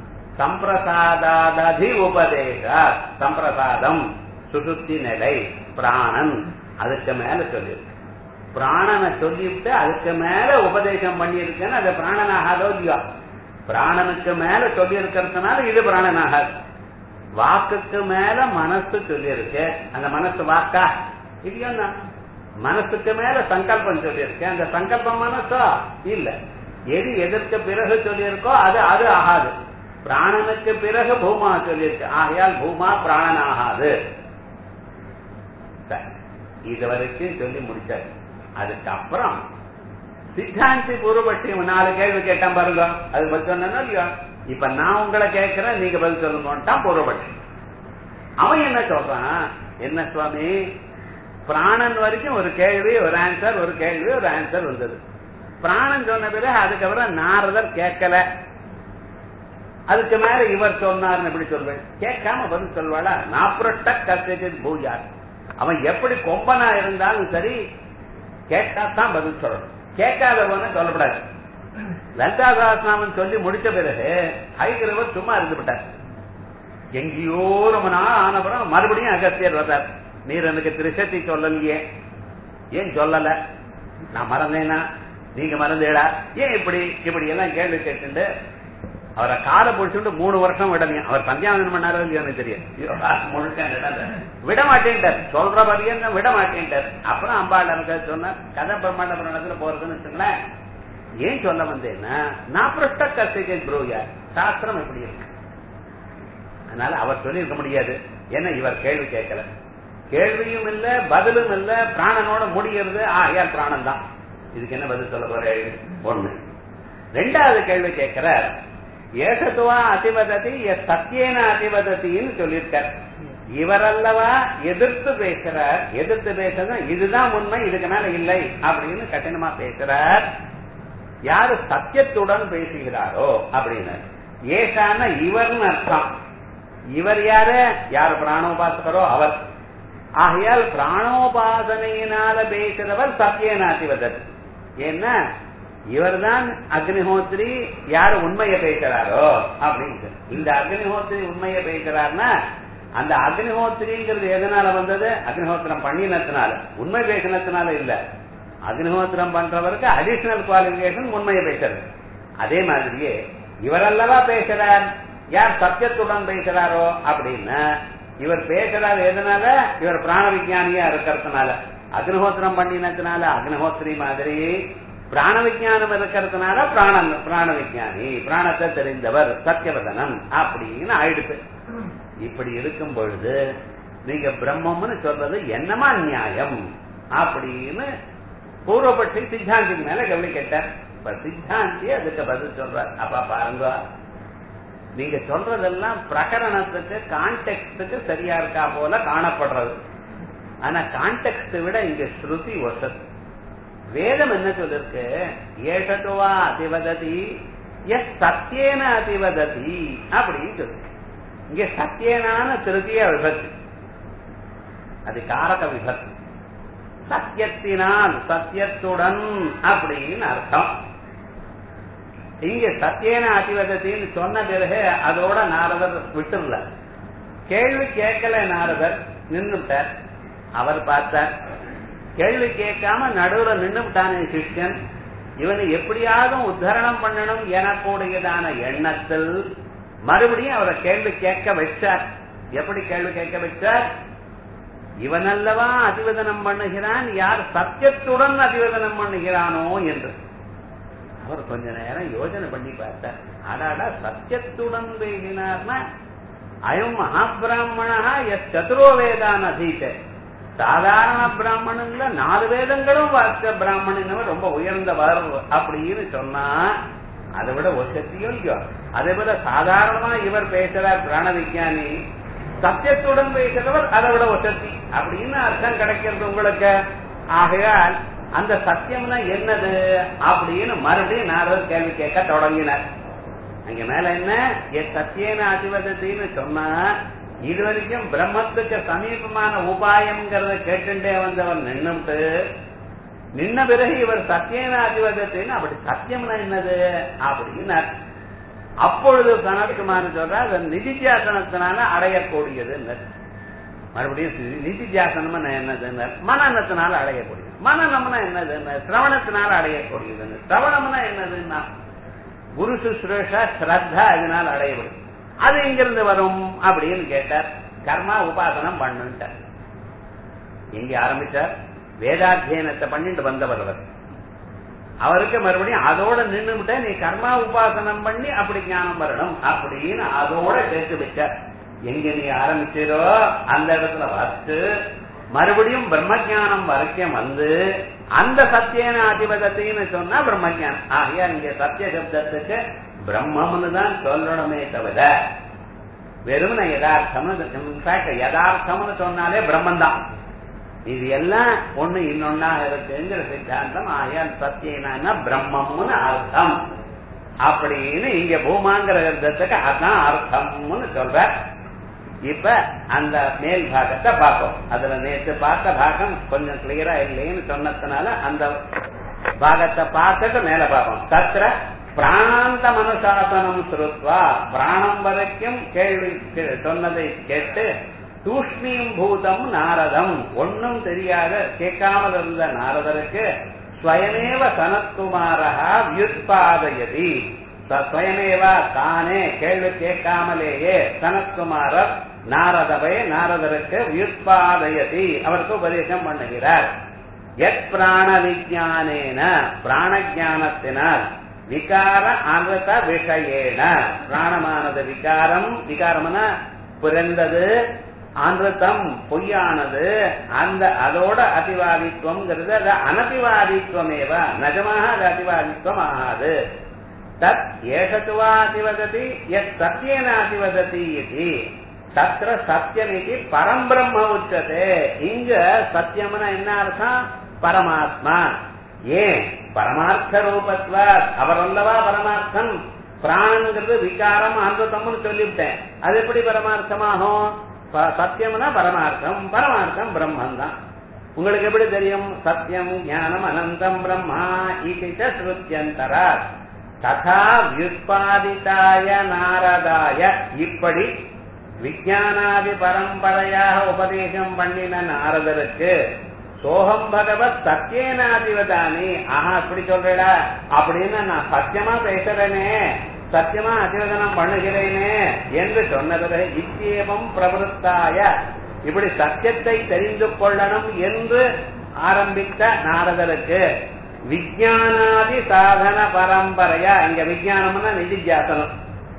சம்பிரசாதாதி உபதேச சம்பிரசாதம் சுசுத்தி நிலை பிராணன் அதுக்கு மேல சொல்லியிருக்கு பிராணனை சொல்லிவிட்டு அதுக்கு மேல உபதேசம் பண்ணியிருக்கேன்னு அது பிராணனாகாதோ இல்லையோ பிராணனுக்கு மேல சொல்லி இருக்கிறதுனால இது பிராணனாகாது வாக்குக்கு மேல மனசு சொல்லியிருக்கு அந்த மனசு வாக்கா இல்லையா மனசுக்கு மேல சங்கல்பம் சொல்லியிருக்கு அந்த சங்கல்பம் மனசோ இல்ல எது எதற்கு பிறகு சொல்லியிருக்கோ அது அது ஆகாது பிராணனுக்கு பிறகு பூமா சொல்லியிருக்கு ஆகையால் பூமா பிராணன் ஆகாது இது வரைக்கும் சொல்லி முடிச்சாரு அதுக்கப்புறம் சித்தாந்தி பூர்வபட்சி நாலு கேள்வி கேட்டான் பாருங்க அது பதில் சொன்னா இல்லையா இப்ப நான் உங்களை கேட்கிறேன் நீங்க பதில் சொல்லுங்கட்டான் பூர்வபட்சி அவன் என்ன சொல்றான் என்ன சுவாமி பிராணன் வரைக்கும் ஒரு கேள்வி ஒரு ஆன்சர் ஒரு கேள்வி ஒரு ஆன்சர் வந்தது பிராணன் சொன்ன பிறகு அதுக்கப்புறம் நாரதர் கேட்கல அதுக்கு மேல இவர் சொன்னார்னு எப்படி சொல்வேன் கேட்காம பதில் சொல்வாளா நாப்புரட்ட கத்திட்டு பூஜார் அவன் எப்படி கொம்பனா இருந்தாலும் சரி கேட்டாதான் பதில் சொல்லணும் கேட்காதவன சொல்லப்படாது லலிதா சகஸ்நாமன் சொல்லி முடிச்ச பிறகு ஐகிரவர் சும்மா இருந்து விட்டார் எங்கேயோ ரொம்ப நாள் ஆனப்புறம் மறுபடியும் அகத்தியர் வந்தார் நீர் எனக்கு திருசத்தி சொல்லலையே ஏன் சொல்லல நான் மறந்தேனா நீங்க மறந்தேடா ஏன் இப்படி இப்படி எல்லாம் கேள்வி கேட்டு அவரை காலை பிடிச்சுட்டு மூணு வருஷம் விடலையும் அவர் சந்தியாவந்தனம் பண்ணாரோ இல்லையோ எனக்கு தெரியும் முழுக்க விட மாட்டேன்ட்டார் சொல்ற வரையும் விட மாட்டேன்ட்டார் அப்புறம் அம்பாள் எனக்கு சொன்னார் கதை பிரம்மாண்ட புராணத்துல போறதுன்னு வச்சுங்களேன் ஏன் சொல்ல வந்தேன்னா நான் பிரஷ்ட கசிகை புரோயா சாஸ்திரம் எப்படி இருக்கு அதனால அவர் சொல்லியிருக்க முடியாது ஏன்னா இவர் கேள்வி கேட்கல கேள்வியும் இல்ல பதிலும் இல்ல பிராணனோட முடிகிறது ஆயால் பிராணம் தான் இதுக்கு என்ன பதில் சொல்ல போற ஒண்ணு ரெண்டாவது கேள்வி கேட்கிறார் ஏசத்துவா அதிபததி சத்தியேன அதிபதத்தின்னு சொல்லியிருக்கார் இவரல்லவா எதிர்த்து பேசுறார் எதிர்த்து பேசுறது இதுதான் உண்மை இதுக்கு மேல இல்லை அப்படின்னு கఠిனமா பேசுறார் யாரு சத்தியத்துடன் பேசுகிறாரோ அப்படின்னு ஏசான இவர்னு அர்த்தம் இவர் யாரு யார் பிராணோபாசகரோ அவர் ஆகையால் பிராணோபாசனையினால பேசுறவர் சத்தியநாதிவதர் ஏன்னா இவர்தான் அக்னிஹோத்ரி யாரு உண்மையை பேசுறாரோ அப்படின்னு இந்த அக்னிஹோத்ரி உண்மையை பேசுறாருன்னா அந்த அக்னிஹோத்திரிங்கிறது எதனால வந்தது அக்னிஹோத்திரம் பண்ணினத்தினால உண்மை பேசினத்தினால இல்ல அக்னிஹோத்திரம் பண்றவருக்கு அடிஷனல் குவாலிபிகேஷன் உண்மையை பேசுறது அதே மாதிரியே இவரல்லவா பேசுறார் யார் சத்தியத்துடன் பேசுறாரோ அப்படின்னா இவர் பேசுறாரு எதனால இவர் பிராண விஞ்ஞானியா இருக்கிறதுனால அக்னிஹோத்திரம் பண்ணினதுனால அக்னிஹோத்திரி மாதிரி பிராண விஞ்ஞானம் இருக்கிறதுனால பிராணன் பிராண விஞ்ஞானி பிராணத்தை தெரிந்தவர் சத்தியவதனம் அப்படின்னு ஆயிடுச்சு இப்படி இருக்கும் பொழுது நீங்க பிரம்மம்னு சொல்றது என்னமா நியாயம் அப்படின்னு பூர்வபட்சி சித்தாந்தி மேல கவனி கேட்டார் இப்ப சித்தாந்தி அதுக்கு பதில் சொல்றார் அப்பா பாருங்க நீங்க சொல்றதெல்லாம் பிரகரணத்துக்கு கான்டெக்ட்டுக்கு சரியா இருக்கா போல காணப்படுறது ஆனா கான்டெக்ட் விட இங்க ஸ்ருதி வசத் வேதம் என்ன சொல்லிருக்கு ஏஷத்துவா அதிவததி எஸ் சத்தியேன அதிவததி அப்படின்னு சொல்லு இங்க சத்தியனான திருத்திய விபத்து அது காரக விபத்து சத்தியத்தினால் சத்தியத்துடன் அப்படின்னு அர்த்தம் இங்க சத்தியன அதிவதத்தின்னு சொன்ன பிறகு அதோட நாரதர் விட்டுல கேள்வி கேட்கல நாரதர் நின்றுட்டார் அவர் பார்த்தார் கேள்வி கேட்காம நடுவுல நின்றுட்டானே சிஷ்யன் இவனை எப்படியாவது உத்தரணம் பண்ணணும் எனக்கூடியதான எண்ணத்தில் மறுபடியும் அவரை கேள்வி கேட்க வச்சார் எப்படி கேள்வி கேட்க வச்சார் இவனல்லவா அதிவதனம் பண்ணுகிறான் யார் சத்தியத்துடன் அதிவதனம் பண்ணுகிறானோ என்று அவர் கொஞ்ச நேரம் யோசனை பண்ணி பார்த்தார் அடாடா சத்தியத்துடன் பேசினார்னா அயம் மகாபிராமணா எஸ் சதுரோ வேதான் அதீத சாதாரண பிராமணன்ல நாலு வேதங்களும் வாசித்த பிராமணன் ரொம்ப உயர்ந்தவர் அப்படின்னு சொன்னா அதை விட ஒரு சக்தியும் இல்லையோ அதே போல சாதாரணமா இவர் பேசுறார் பிராண விஞ்ஞானி சத்தியத்துடன் பேசுறவர் அதை விட ஒரு சக்தி அப்படின்னு அர்த்தம் கிடைக்கிறது உங்களுக்கு ஆகையால் அந்த சத்தியம்னா என்னது அப்படின்னு மறுபடியும் நாரதர் கேள்வி கேட்க தொடங்கினார் அங்க மேல என்ன என் சத்தியன அதிபதத்தின்னு சொன்னா இது வரைக்கும் பிரம்மத்துக்கு சமீபமான உபாயம்ங்கிறத கேட்டுட்டே வந்தவர் நின்னுட்டு நின்ன பிறகு இவர் சத்தியன அதிபதத்தின்னு அப்படி சத்தியம்னா என்னது அப்படின்னார் அப்பொழுது சனத்குமார் சொல்ற அது நிதித்தியாசனத்தினால அடையக்கூடியது மறுபடியும் நிதித்தியாசனம் என்னது மனநத்தினால அடையக்கூடியது மனநம்னா என்னது சிரவணத்தினால அடையக்கூடியது சிரவணம்னா என்னதுன்னா குரு சுஸ்ரேஷா ஸ்ரத்தா இதனால் அடையப்படும் அது எங்கிருந்து வரும் அப்படின்னு கேட்டார் கர்மா உபாசனம் பண்ணுட்டார் எங்க ஆரம்பிச்சார் வேதாத்தியனத்தை பண்ணிட்டு வந்தவர் அவர் அவருக்கு மறுபடியும் அதோட நின்றுவிட்ட நீ கர்மா உபாசனம் பண்ணி அப்படி ஞானம் வரணும் அப்படின்னு அதோட சேர்த்து வச்சார் எங்க நீ ஆரம்பிச்சீரோ அந்த இடத்துல வச்சு மறுபடியும் பிரம்மஜானம் வரைக்கும் வந்து அந்த சத்தியன அதிபதத்தைன்னு சொன்னா பிரம்மஜானம் ஆகையா இங்க சத்திய சப்தத்துக்கு பிரம்மம்னு தான் சொல்லணுமே தவிர வெறும் யதார்த்தம் யதார்த்தம்னு சொன்னாலே பிரம்மன் தான் இது எல்லாம் ஒண்ணு இன்னொன்னா இருக்குங்கிற சித்தாந்தம் ஆயால் சத்தியனா பிரம்மம்னு அர்த்தம் அப்படின்னு இங்க பூமாங்கிற அர்த்தத்துக்கு அதான் அர்த்தம்னு சொல்ற இப்ப அந்த மேல் பாகத்தை பார்ப்போம் அதுல நேற்று பார்த்த பாகம் கொஞ்சம் கிளியரா இல்லைன்னு சொன்னதுனால அந்த பாகத்தை பார்த்துட்டு மேல பார்ப்போம் தத்திர பிராணாந்த மனுசாசனம் சுருத்வா பிராணம் வரைக்கும் கேள்வி சொன்னதை கேட்டு தூஷ்ணீம் பூதம் நாரதம் ஒன்னும் தெரியாத கேட்காமல் இருந்த நாரதருக்கு ஸ்வயமேவ சனத்குமாரா வியுத்பாதயதி ஸ்வயமேவா தானே கேள்வி கேட்காமலேயே சனத்குமாரர் நாரதவை நாரதருக்கு வியுத்பாதயதி அவருக்கு உபதேசம் பண்ணுகிறார் எத் பிராண விஜானேன பிராண ஜானத்தினால் விகார அமிர்த விஷயேன பிராணமானது விகாரம் விகாரம்னா பிறந்தது அமிர்தம் பொய்யானது அந்த அதோட அதிவாதித்துவம்ங்கிறது அது அனதிவாதித்துவமேவ நிஜமாக அது அதிவாதித்துவம் ஆகாது தத் ஏஷத்துவா அதிவததி எத் சத்தியேன அதிவததி இது தத்திர சத்தியம் இது பரம்பிரம்ம உச்சதே இங்க சத்தியம்னா என்ன அர்த்தம் பரமாத்மா ஏன் பரமார்த்த ரூபத்வ அவர் அல்லவா பரமார்த்தம் பிராணங்கிறது விகாரம் அன்புத்தம்னு சொல்லிவிட்டேன் அது எப்படி பரமார்த்தமாகும் ப- சத்தியம்னா பரமார்த்தம் பரமார்த்தம் பிரம்மன் தான் உங்களுக்கு எப்படி தெரியும் சத்தியம் ஞானம் அனந்தம் பிரம்மா ஈகிட்ட ஸ்ருத்தியந்தரா ததா வியுத்பாதிதாய நாரதாய இப்படி விஞ்ஞானாதி பரம்பரையாக உபதேசம் பண்ணின நாரதருக்கு சோகம் பகவத் சத்தியேனாதிவதானி ஆஹா இப்படி சொல்றடா அப்படின்னு நான் சத்தியமா பேசுறேனே சத்தியமா அதிவதனம் பண்ணுகிறேனே என்று சொன்ன பிறகு இத்தியேவம் பிரவருத்தாய இப்படி சத்தியத்தை தெரிந்து கொள்ளணும் என்று ஆரம்பித்த நாரதருக்கு விஞ்ஞானாதி சாதன பரம்பரையா இங்க விஞ்ஞானம்னா நிதித்தியாசனம்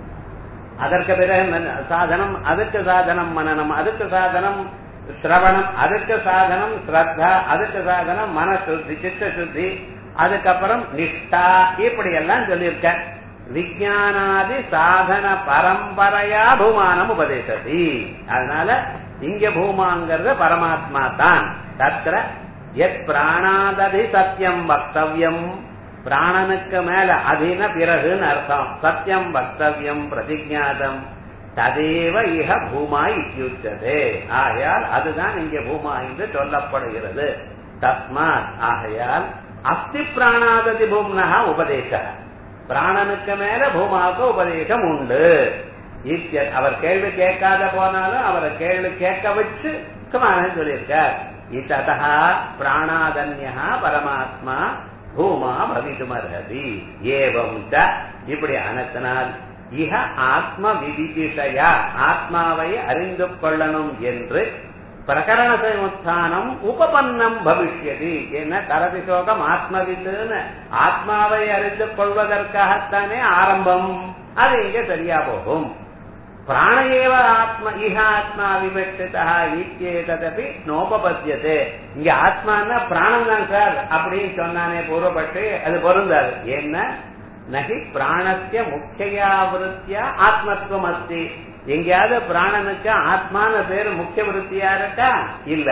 அதற்கு பிறகு மன- சாதனம் அதுக்கு சாதனம் மனனம் அதுக்கு சாதனம் சிரவணம் அதுக்கு சாதனம் ஸ்ரத்தா அதுக்கு சாதனம் மனசுத்தி சித்த சுத்தி அதுக்கப்புறம் நிஷ்டா இப்படி எல்லாம் சொல்லியிருக்க விஞ்ஞானாதி சாதன பரம்பரையா பூமானம் உபதேசதி அதனால இங்க பூமாங்கிறது பரமாத்மா தான் தத்திர எத் பிராணாததி சத்தியம் வக்தவ்யம் பிராணனுக்கு மேல அதின பிறகுன்னு அர்த்தம் சத்தியம் வக்தவ்யம் பிரதிஜாதம் ததேவ இக பூமா இத்தியுச்சதே ஆகையால் அதுதான் இங்கே பூமா என்று சொல்லப்படுகிறது தஸ்மாத் ஆகையால் அஸ்தி பிராணாததி பூம்னஹா உபதேச பிராணனுக்கு மேல பூமாவுக்கு உபதேசம் உண்டு இத்ய- அவர் கேள்வி கேட்காத போனாலும் அவரை கேள்வி கேட்க வச்சு சமாதானம் சொல்லியிருக்கார் இத்ததா பிராணாதன்யா பரமாத்மா பூமா பவிதுமர்ஹதி ஏவம் ச இப்படி அனத்தினால் இஹ ஆத்ம விதிதிஷயா ஆத்மாவை அறிந்து கொள்ளணும் என்று பிரகரண சமுத்தானம் உபபன்னம் பவிஷ்யதி என்ன கரதி சோகம் ஆத்மவித்துன்னு ஆத்மாவை அறிந்து கொள்வதற்காகத்தானே ஆரம்பம் அது இங்க சரியா போகும் பிராண ஏவ ஆத்ம இஹ ஆத்மா விவட்சிதா இத்தியேதபி நோபபத்தியதே இங்க ஆத்மான்னா பிராணம் தான் சார் அப்படின்னு சொன்னானே பூர்வபட்சி அது பொருந்தாது ஏன்னா நகி பிராணத்திய முக்கியா விருத்தியா ஆத்மத்துவம் அஸ்தி எங்கேயாவது பிராணனுக்கு ஆத்மான பேரு முக்கிய விருத்தியா இருக்கா இல்ல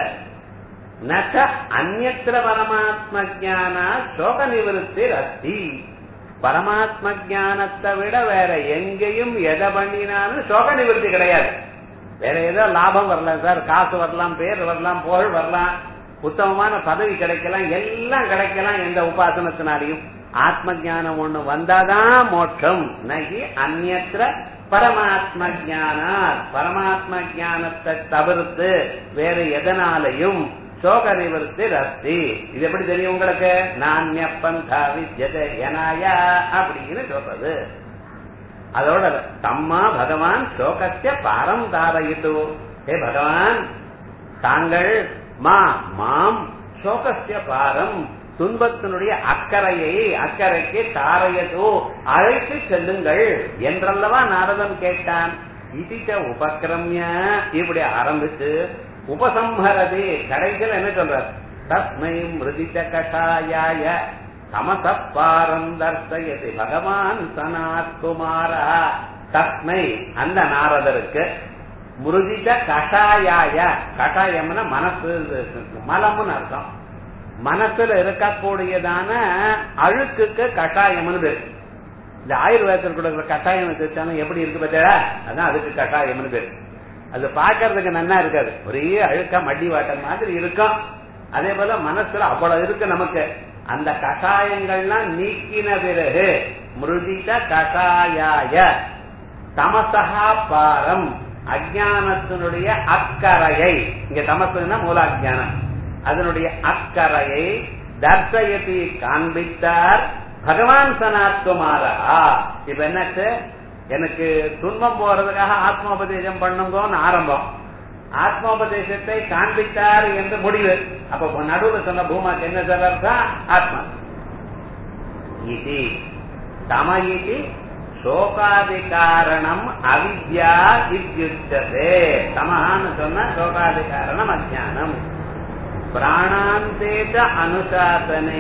நக அந்நத்திர பரமாத்ம ஜானா சோக நிவருத்தி அஸ்தி பரமாத்ம ஞானத்தை விட வேற எங்கேயும் எதை பண்ணினாலும் சோக நிவர்த்தி கிடையாது வேற ஏதோ லாபம் வரலாம் சார் காசு வரலாம் பேர் வரலாம் புகழ் வரலாம் உத்தமமான பதவி கிடைக்கலாம் எல்லாம் கிடைக்கலாம் எந்த உபாசனத்தினாலையும் ஆத்ம ஞானம் ஒண்ணு வந்தாதான் மோட்சம் நகி அந்நத்திர பரமாத்ம ஞானா பரமாத்ம ஞானத்தை தவிர்த்து வேற எதனாலையும் சோக நிவர்த்தி ரஸ்தி இது எப்படி தெரியும் உங்களுக்கு நானிய பந்தா வித்யத எனாயா அப்படின்னு சொல்றது அதோட தம்மா பகவான் சோகத்திய பாரம் தாரயிட்டு ஹே பகவான் தாங்கள் மா மாம் சோகத்திய பாரம் துன்பத்தினுடைய அக்கறையை அக்கறைக்கு தாரையதோ அழைத்து செல்லுங்கள் என்றல்லவா நாரதன் கேட்டான் இதிச்ச உபக்கிரமிய இப்படி ஆரம்பிச்சு உபசம்ஹரதி கடைசியில் என்ன சொல்றார் தஸ்மை மிருதிச்ச கஷாயாய தமசப்பாரம் தர்சயதி பகவான் சனாத் குமாரா தஸ்மை அந்த நாரதருக்கு மிருதிச்ச கஷாயாய கஷாயம்னா மனசு மலம்னு அர்த்தம் மனசுல இருக்கக்கூடியதான அழுக்குக்கு கஷாயம்னு பேர் இந்த ஆயுர்வேதத்தில் கொடுக்குற கஷாயம் வச்சாலும் எப்படி இருக்கு பார்த்தா அதான் அதுக்கு கஷாயம்னு பேர் அது பாக்குறதுக்கு நன்னா இருக்காது ஒரே அழுக்க மடி வாட்டம் மாதிரி இருக்கும் அதே போல மனசுல அவ்வளவு இருக்கு நமக்கு அந்த கஷாயங்கள்லாம் நீக்கின பிறகு மிருதித கஷாயாய தமசகா பாரம் அஜானத்தினுடைய அக்கறையை இங்க தமசுனா மூலாஜானம் அதனுடைய அக்கறையை தர்சயதி காண்பித்தார் பகவான் சனாத்குமாரா இப்ப என்னாச்சு எனக்கு துன்பம் போறதுக்காக ஆத்மோபதேசம் பண்ணுங்கன்னு ஆரம்பம் ஆத்மோபதேசத்தை காண்பித்தார் என்று முடிவு அப்ப நடுவில் சொன்ன பூமாக்கு என்ன சார் அர்த்தம் ஆத்மா இது தம இது சோகாதி காரணம் அவித்யா இத்யுச்சதே தமஹான்னு சொன்ன சோகாதி காரணம் அஜானம் பிராணாந்தேத அனுசாசனே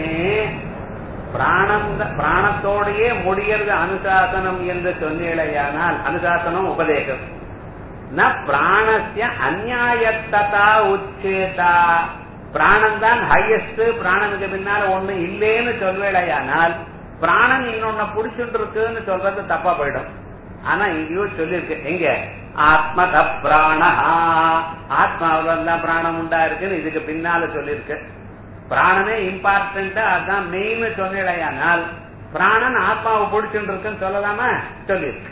பிராணம் பிராணத்தோடையே முடியறது அனுசாசனம் என்று சொன்னீழையானால் அனுசாசனம் உபதேசம் ந பிராணஸ்ய அந்நியாயத்ததா உச்சேதா பிராணன் தான் ஹையஸ்ட் பிராணனுக்கு பின்னால ஒண்ணு இல்லேன்னு சொல்வேடையானால் பிராணன் இன்னொன்னு புடிச்சுட்டு இருக்குன்னு சொல்றது தப்பா போயிடும் ஆனா இங்கேயோ சொல்லியிருக்கு எங்க ஆத்மத பிராணஹா ஆத்மாவில் தான் பிராணம் உண்டா இருக்குன்னு இதுக்கு பின்னால சொல்லியிருக்கு பிராணனே இம்பார்ட்டன்ட் அதான் மெயின் சொன்னேடையானால் பிராணன் ஆத்மாவை பிடிச்சுட்டு இருக்குன்னு சொல்லலாமா சொல்லியிருக்கு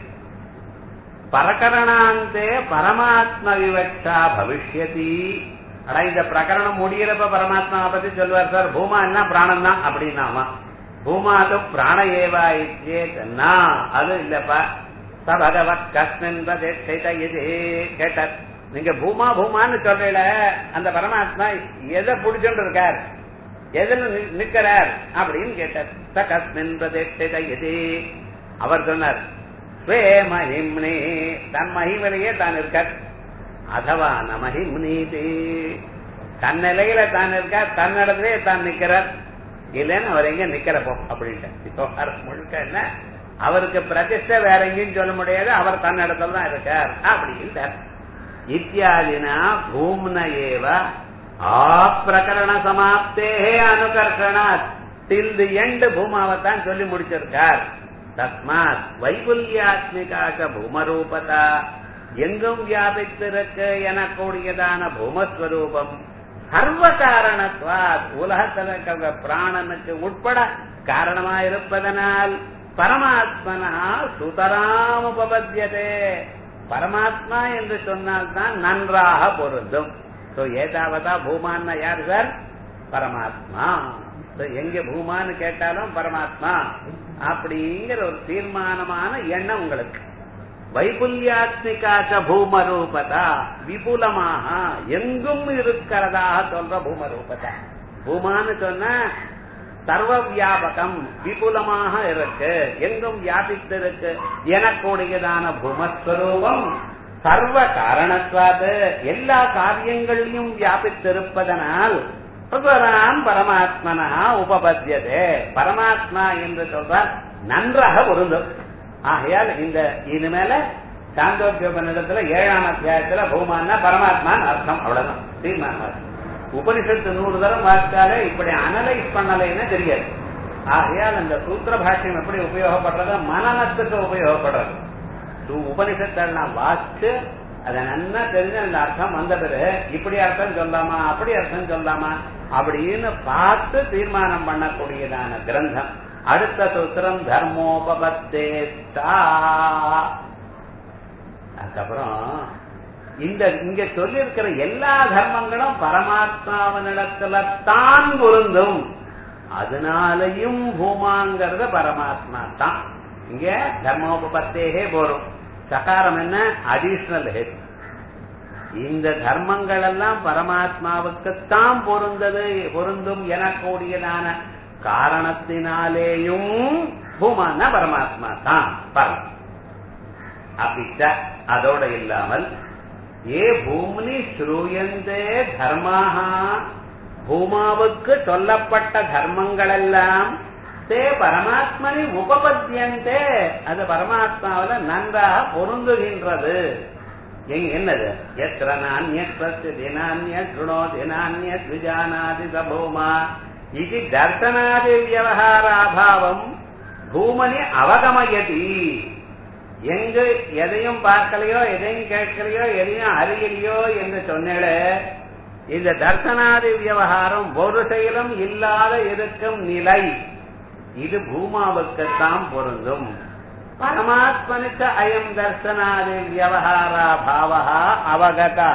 பிரகரணாந்தே பரமாத்ம விவக்ஷா பவிஷ்யதி அடா இந்த பிரகரணம் முடிகிறப்ப பரமாத்மாவை பத்தி சொல்லுவார் சார் பூமா என்ன பிராணம் தான் அப்படின்னாமா பூமாது பிராண ஏவா இச்சேதன்னா அது இல்லப்பா ச பகவத் கஸ்மின் இது கேட்டார் நீங்க பூமா பூமான்னு சொல்றீல அந்த பரமாத்மா எதை புடிச்சுட்டு இருக்கார் எதுல நிக்கிறார் அப்படின்னு கேட்டார் ச கஸ்மின் பிரதேஷ்ட இது அவர் சொன்னார் ஸ்வே மகிம்னே தன் மகிமலையே தான் இருக்கார் அதவா நமஹிம்னீதி தன்னிலையில தான் இருக்கார் தன்னிடத்திலே தான் நிக்கிறார் இல்லைன்னு அவர் எங்க நிக்கிறப்போ அப்படின்ட்டு இப்போ முழுக்க என்ன அவருக்கு பிரதிஷ்ட வேற எங்கேயும் சொல்ல முடியாது அவர் தன்னிடத்துல தான் இருக்கார் அப்படின்னு இத்தியாதினா பூம்ன ஏவ ஆப்பிரகரண சமாப்தே அனுகர்ஷனாத் டில் தி எண்ட் பூமாவைத்தான் சொல்லி முடிச்சிருக்கார் தஸ்மாத் வைகுல்யாத்மிகாக பூமரூபதா எங்கும் வியாபித்திருக்க எனக்கூடியதான பூமஸ்வரூபம் சர்வ காரணத்வாத் உலகத்தில் இருக்கிற பிராணனுக்கு உட்பட காரணமா இருப்பதனால் பரமாத்மனா சுதராம் உபபத்தியதே பரமாத்மா என்று சொன்னால்தான் நன்றாக பொருந்தும் ஏதாவதா பூமான்னா யார் சார் பரமாத்மா எங்க பூமான்னு கேட்டாலும் பரமாத்மா அப்படிங்கிற ஒரு தீர்மானமான எண்ணம் உங்களுக்கு வைகுல்யாத்மிகாச்ச பூமரூபதா விபுலமாக எங்கும் இருக்கிறதாக சொல்ற பூமரூபதா பூமான்னு சொன்ன சர்வ வியாபகம் விபுலமாக இருக்கு எங்கும் வியாபித்திருக்கு எனக்கூடியதான பூமஸ்வரூபம் சர்வ காரணத்வாது எல்லா காரியங்களையும் வியாபித்திருப்பதனால் சுதராம் பரமாத்மனா உபபத்தியதே பரமாத்மா என்று சொல்றால் நன்றாக பொருந்தும் ஆகையால் இந்த இனிமேல சாந்தோக்கியோபனிடத்துல ஏழாம் அத்தியாயத்துல பூமான்னா பரமாத்மான்னு அர்த்தம் அவ்வளவுதான் தீர்மானம் உபனிஷத்து நூறு தரம் வாசித்தாலே இப்படி அனலைஸ் பண்ணலைன்னு தெரியாது ஆகையால் அந்த சூத்திர பாஷ்யம் எப்படி உபயோகப்படுறது மனநத்துக்கு உபயோகப்படுறது உபனிஷத்தில் நான் வாசிச்சு அதை நன்னா தெரிஞ்ச அந்த அர்த்தம் வந்த பிறகு இப்படி அர்த்தம் சொல்லாமா அப்படி அர்த்தம் சொல்லாமா அப்படின்னு பார்த்து தீர்மானம் பண்ணக்கூடியதான கிரந்தம் அடுத்த சூத்திரம் தர்மோபபத்தேஷ்டா அதுக்கப்புறம் இந்த இங்க சொல்லியிருக்கிற எல்லா தர்மங்களும் பரமாத்மாவனிடத்துல தான் பொருந்தும் அதனாலையும் பூமாங்கிறத பரமாத்மா தான் இங்க தர்மோபத்தேகே போறோம் சகாரம் என்ன அடிஷனல் ஹெட் இந்த தர்மங்கள் எல்லாம் பரமாத்மாவுக்குத்தான் பொருந்தது பொருந்தும் எனக்கூடியதான காரணத்தினாலேயும் பூமான பரமாத்மா தான் பரம் அப்பிச்ச அதோட இல்லாமல் ஏ பூமினி ஸ்ரூயந்தே தர்மாக பூமாவுக்கு சொல்லப்பட்ட தர்மங்கள் எல்லாம் தே பரமாத்மனி உபபத்தியந்தே அது பரமாத்மாவில நன்றாக பொருந்துகின்றது என்னது எத்திர நானியத்வஸ்ய தினான்ய சுணோ தினான்ய விஜானாதி சபூமா இது தர்சனாதி வியவகாராபாவம் பூமனி அவகமயதி எங்கு எதையும் பார்க்கலையோ எதையும் கேட்கலையோ எதையும் அறியலையோ என்று சொன்னேளே இந்த தர்சனாதி விவகாரம் ஒரு செயலும் இல்லாத இருக்கும் நிலை இது பூமாவுக்குத்தான் பொருந்தும் பரமாத்மனுக்கு அயம் தர்சனாதி வியவகாரா பாவா அவகதா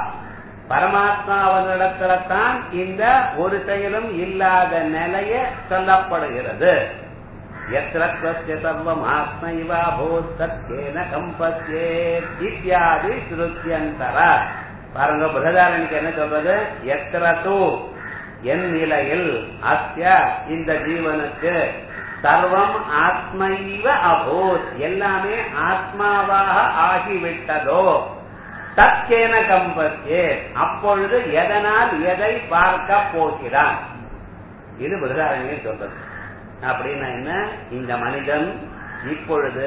பரமாத்மாவனிடத்தில்தான் இந்த ஒரு செயலும் இல்லாத நிலைய சொல்லப்படுகிறது எத்திரத்வஸ்ய சர்வம் ஆத்ம இவா பூத் சத்யேன கம்பஸ்யே இத்தியாதி ஸ்ருத்தியந்தர பாருங்க பிரகதாரணிக்கு என்ன சொல்றது எத்திர தூ என் நிலையில் அஸ்ய இந்த ஜீவனுக்கு சர்வம் ஆத்மைவ அபூத் எல்லாமே ஆத்மாவாக ஆகிவிட்டதோ தற்கேன கம்பத்தே அப்பொழுது எதனால் எதை பார்க்க போகிறான் இது பிரதாரணியை சொல்றது அப்படின்னா என்ன இந்த மனிதன் இப்பொழுது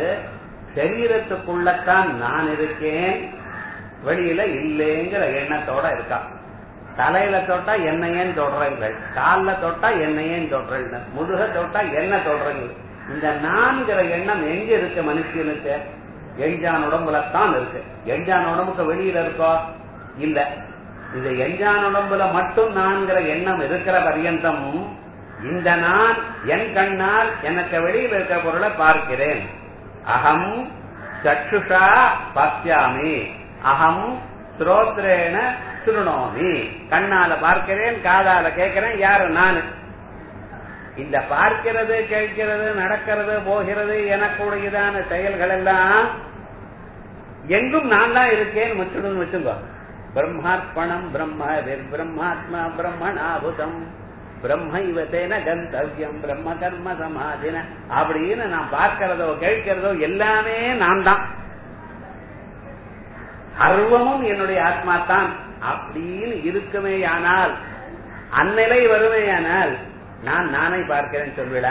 சரீரத்துக்குள்ளத்தான் நான் இருக்கேன் வெளியில இல்லைங்கிற எண்ணத்தோட இருக்கான் தலையில தொட்டா என்னையேன்னு தொடுறீங்கள் கால்ல தொட்டா என்னையேன்னு தொடுறீங்க முதுக தொட்டா என்ன தொடுறீங்க இந்த நான்கிற எண்ணம் எங்க இருக்கு மனுஷனுக்கு எஞ்சான் உடம்புல தான் இருக்கு எஞ்சான் உடம்புக்கு வெளியில இருக்கோ இல்ல இந்த எஞ்சான் உடம்புல மட்டும் நான்கிற எண்ணம் இருக்கிற பரியந்தம் இந்த நான் என் கண்ணால் எனக்கு வெளியில் இருக்கிற பொருளை பார்க்கிறேன் அகம் சற்றுஷா பசியாமி அகம் ஸ்ரோத்ரேன சுருணோமி கண்ணால பார்க்கிறேன் காதால கேட்கிறேன் யாரு நான் இந்த பார்க்கிறது கேட்கிறது நடக்கிறது போகிறது எனக்குடையதான செயல்கள் எல்லாம் எங்கும் நான் தான் இருக்கேன்னு வச்சுடுன்னு வச்சுங்க பிரம்மார்ப்பணம் பிரம்ம பிரம்மாத்மா பிரம்மணாபுதம் பிரம்ம தேன கந்தவியம் பிரம்ம கர்ம சமாதின அப்படின்னு நான் பார்க்கிறதோ கேட்கிறதோ எல்லாமே நான் தான் சர்வமும் என்னுடைய ஆத்மா தான் அப்படின்னு இருக்குமேயானால் அந்நிலை வருமேயானால் நான் நானை பார்க்கிறேன் சொல்விடா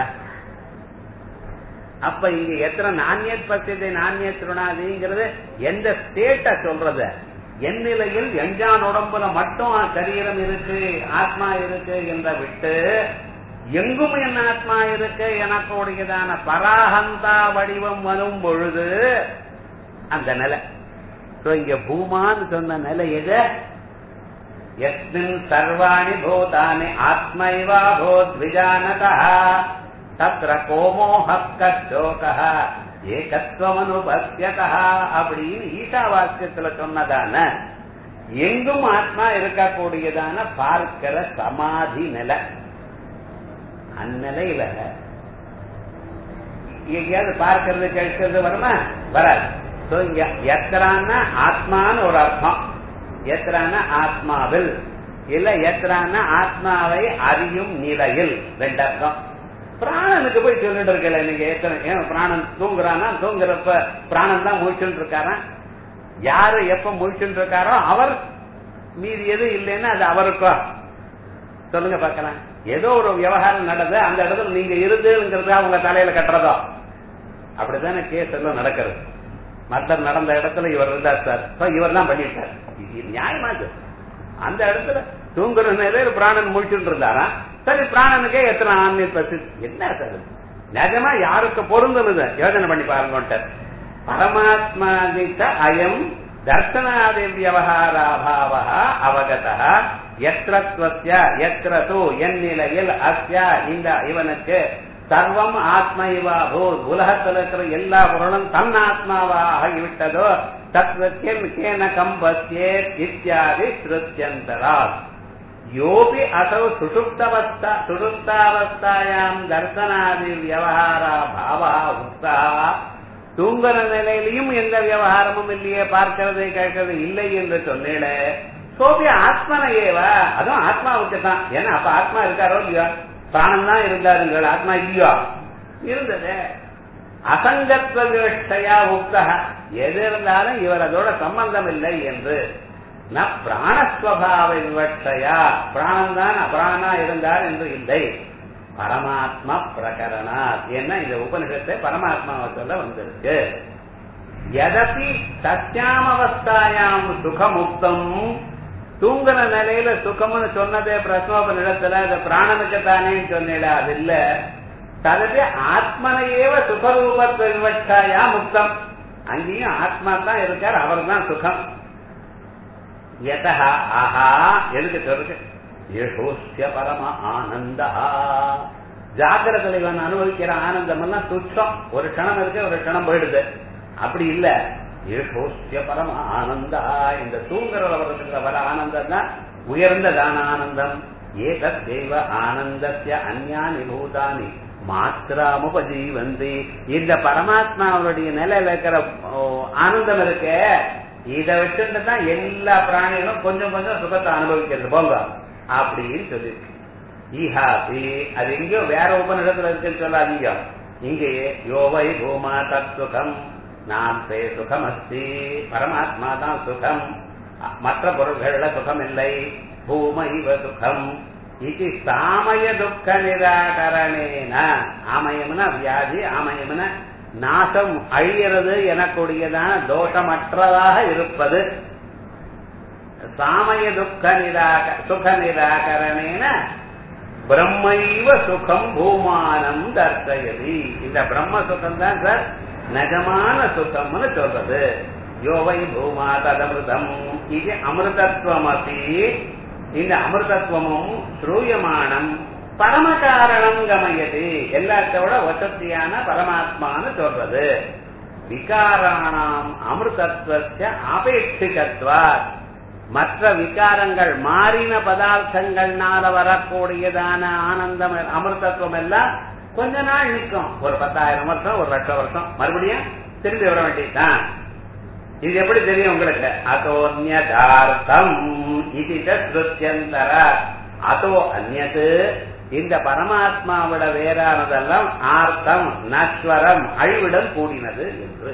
அப்ப இங்க எத்தனை நாண்யத் பத்தியத்தை நாண்ய திருணாதிங்கிறது எந்த ஸ்டேட்ட சொல்றது என் நிலையில் எஞ்சான் உடம்புல மட்டும் சரீரம் இருக்கு ஆத்மா இருக்கு என்ற விட்டு எங்கும் என் ஆத்மா இருக்கு எனக்குடையதான பராகந்தா வடிவம் வரும் பொழுது அந்த நிலை இங்க பூமான்னு சொன்ன நிலை எது எஸ்மின் சர்வாணி பூதானி ஆத்மைவா போத் விஜானதா தத்ர கோமோஹ கஷோக ஏகத்துவமனுபத்தியதா அப்படின்னு ஈஷாவாஸ்யத்துல சொன்னதான எங்கும் ஆத்மா இருக்கக்கூடியதான பார்க்கிற சமாதி நிலை அந்நிலையில எங்கேயாவது பார்க்கறது கேட்கறது வருமா வராது சோ இங்க எத்திரான ஆத்மான்னு ஒரு அர்த்தம் எத்திரான ஆத்மாவில் இல்ல எத்திரான ஆத்மாவை அறியும் நிலையில் ரெண்டு அர்த்தம் பிராணனுக்கு போய் சொல்லிட்டு இருக்கல நீங்க எத்தனை ஏன் பிராணன் தூங்குறானா தூங்குறப்ப பிராணன் தான் முழிச்சுட்டு இருக்காரா யாரு எப்ப முழிச்சுட்டு இருக்காரோ அவர் மீதி எது இல்லைன்னா அது அவருக்கோ சொல்லுங்க பாக்கலாம் ஏதோ ஒரு விவகாரம் நடந்து அந்த இடத்துல நீங்க இருந்துங்கிறத அவங்க தலையில கட்டுறதோ அப்படித்தானே கேஸ் எல்லாம் நடக்கிறது மத்தர் நடந்த இடத்துல இவர் இருந்தார் சார் இவர் தான் பண்ணிட்டார் நியாயமா இது அந்த இடத்துல தூங்குற நிலையில பிராணன் முடிச்சுட்டு இருந்தாரா சரி பிராணனுக்கே எத்தனை ஆன்மீக பசி என்ன சார் நிஜமா யாருக்கு பொருந்தது யோஜனை பண்ணி பாருங்க பரமாத்மாதித்த அயம் தர்சனாதி வியவகாராபாவ அவகத எத்திரத்வஸ்ய எத்திர தூ என் நிலையில் அஸ்ய இந்த இவனுக்கு சர்வம் ஆத்மைவா பூத் உலகத்தில் இருக்கிற எல்லா பொருளும் தன் ஆத்மாவா ஆகிவிட்டதோ தத்வத்தியம் கேன கம்பஸ்யே இத்தியாதி ஸ்ருத்தியந்தராத் யோபி அசௌ சுஷுப்தவஸ்தா சுஷுப்தாவஸ்தாயாம் தர்சனாதி வியவகாரா பாவா உக்தா தூங்குற நிலையிலையும் எந்த விவகாரமும் இல்லையே பார்க்கிறது கேட்கறது இல்லை என்று சொன்னேன் சோபி ஆத்மனையேவா அதுவும் ஆத்மாவுக்கு தான் ஏன்னா அப்ப ஆத்மா இருக்காரோ இல்லையா பிராணம் தான் இருந்தாருங்கள் ஆத்மா இல்லையோ இருந்தது அசங்கத்வ விவஷ்டையா உக்தா எது இருந்தாலும் இவர் அதோட சம்பந்தம் இல்லை என்று ந பிராணஸ்வபாவ விவட்சையா பிராணம் தான் அபிராணா இருந்தார் என்று இல்லை பரமாத்மா பிரகரணா என்ன இந்த உபனிஷத்தை பரமாத்மாவை சொல்ல வந்திருக்கு எதப்பி சத்தியாமவஸ்தாயாம் சுகமுக்தம் தூங்குற நிலையில சுகம்னு சொன்னதே பிரசோபனிடத்துல அது பிராணனுக்கு தானே சொன்னேடா அது இல்ல தனது ஆத்மனையேவ சுகரூபத்தை விவட்சாயா முக்தம் அங்கேயும் ஆத்மா தான் இருக்கார் அவர் தான் சுகம் எதா ஆஹா எதுக்கு சொல்றது ஏஷோஸ்ய பரம ஆனந்தா ஜாகிரதையில் இவன் அனுபவிக்கிற ஆனந்தம் எல்லாம் துச்சம் ஒரு க்ஷணம் இருக்கு ஒரு க்ஷணம் போயிடுது அப்படி இல்ல ஏஷோஸ்ய பரம ஆனந்தா இந்த தூங்குறவர வருகிற வர ஆனந்தம் தான் உயர்ந்ததான ஆனந்தம் ஏதத் தெய்வ ஆனந்தத்திய அந்யானி பூதானி மாத்திராமுபஜீவந்தி இந்த பரமாத்மாவுடைய நிலையில இருக்கிற ஆனந்தம் இருக்கே இதை வச்சுட்டு தான் எல்லா பிராணிகளும் கொஞ்சம் கொஞ்சம் சுகத்தை அனுபவிக்கிறது போங்க அப்படின்னு சொல்லியிருக்கு ஈஹாபி அது எங்கேயோ வேற உபநிடத்துல இருக்குன்னு சொல்லாதீங்க இங்கேயே யோவை பூமா தத் சுகம் நாம் பே சுகம் அஸ்தி பரமாத்மா தான் சுகம் மற்ற பொருள்கள்ல சுகம் இல்லை பூம இவ சுகம் இது சாமய துக்க நிராகரணேன ஆமயம்னா வியாதி ஆமயம்னா நாசம் அழியறது எனக்கூடியதான தோஷமற்றதாக இருப்பது சாமய துக்க நிராக சுக நிராகரணேன பிரம்மைவ சுகம் பூமானம் தர்சயதி இந்த பிரம்ம சுகம் தான் சார் நிஜமான சுகம்னு சொல்றது யோவை பூமா ததமிருதம் இது அமிர்தத்வமசி இந்த அமிர்தத்வமும் ஸ்ரூயமானம் பரம காரணம் கமயது எல்லாத்தோட வசத்தியான பரமாத்மான்னு சொல்றது விகாராணாம் அமிர்தத்வஸ்ய ஆபேட்சிகத்வாத் மற்ற விகாரங்கள் மாறின பதார்த்தங்கள்னால வரக்கூடியதான ஆனந்தம் அமிர்தத்துவம் எல்லாம் கொஞ்ச நாள் நிற்கும் ஒரு பத்தாயிரம் வருஷம் ஒரு லட்சம் வருஷம் மறுபடியும் திரும்பி வர வேண்டியதுதான் இது எப்படி தெரியும் உங்களுக்கு அதோன்யதார்த்தம் இது ஸ்ருத்தியந்தர அதோ அந்நது இந்த பரமாத்மாவிட வேறானதெல்லாம் ஆர்த்தம் நஸ்வரம் அழிவிடம் கூடினது என்று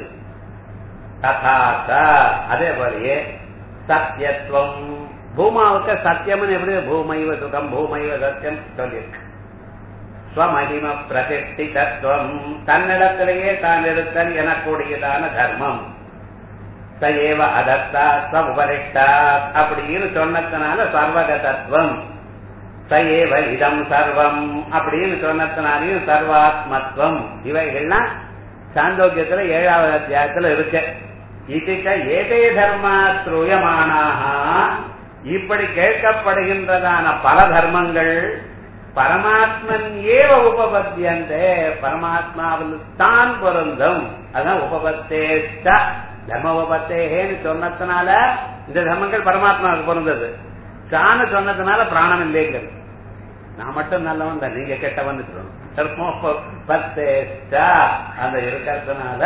ததாச அதே போலயே சத்தியத்துவம் பூமாவுக்கு சத்தியம்னு எப்படி பூமைவ சுகம் பூமைவ சத்தியம் சொல்லியிருக்கு ஸ்வமகிம பிரதிஷ்டிதத்துவம் தன்னிடத்திலேயே தான் இருத்தல் எனக்கூடியதான தர்மம் சயேவ அதத்தா ஸ்வபரிஷ்டா அப்படின்னு சொன்னதுனால சர்வகதத்துவம் சயேவ இதம் சர்வம் அப்படின்னு சொன்னதுனாலையும் சர்வாத்மத்துவம் இவைகள்லாம் சாந்தோக்கியத்துல ஏழாவது அத்தியாயத்துல இருக்கு இதுக்க ஏதே தர்மா ஸ்ரூயமானாக இப்படி கேட்கப்படுகின்றதான பல தர்மங்கள் பரமாத்மன் ஏவ உபபத்தியந்தே பரமாத்மாவில் தான் பொருந்தும் அதான் உபபத்தேஷ்ட தர்ம உபபத்தேன்னு சொன்னதுனால இந்த தர்மங்கள் பரமாத்மாவுக்கு பொருந்தது சான்னு சொன்னதுனால பிராணம் இல்லைங்கிறது நான் மட்டும் நல்லவன் தான் நீங்க கெட்டவன் தர்மோபத்தேஷ்டா அந்த இருக்கிறதுனால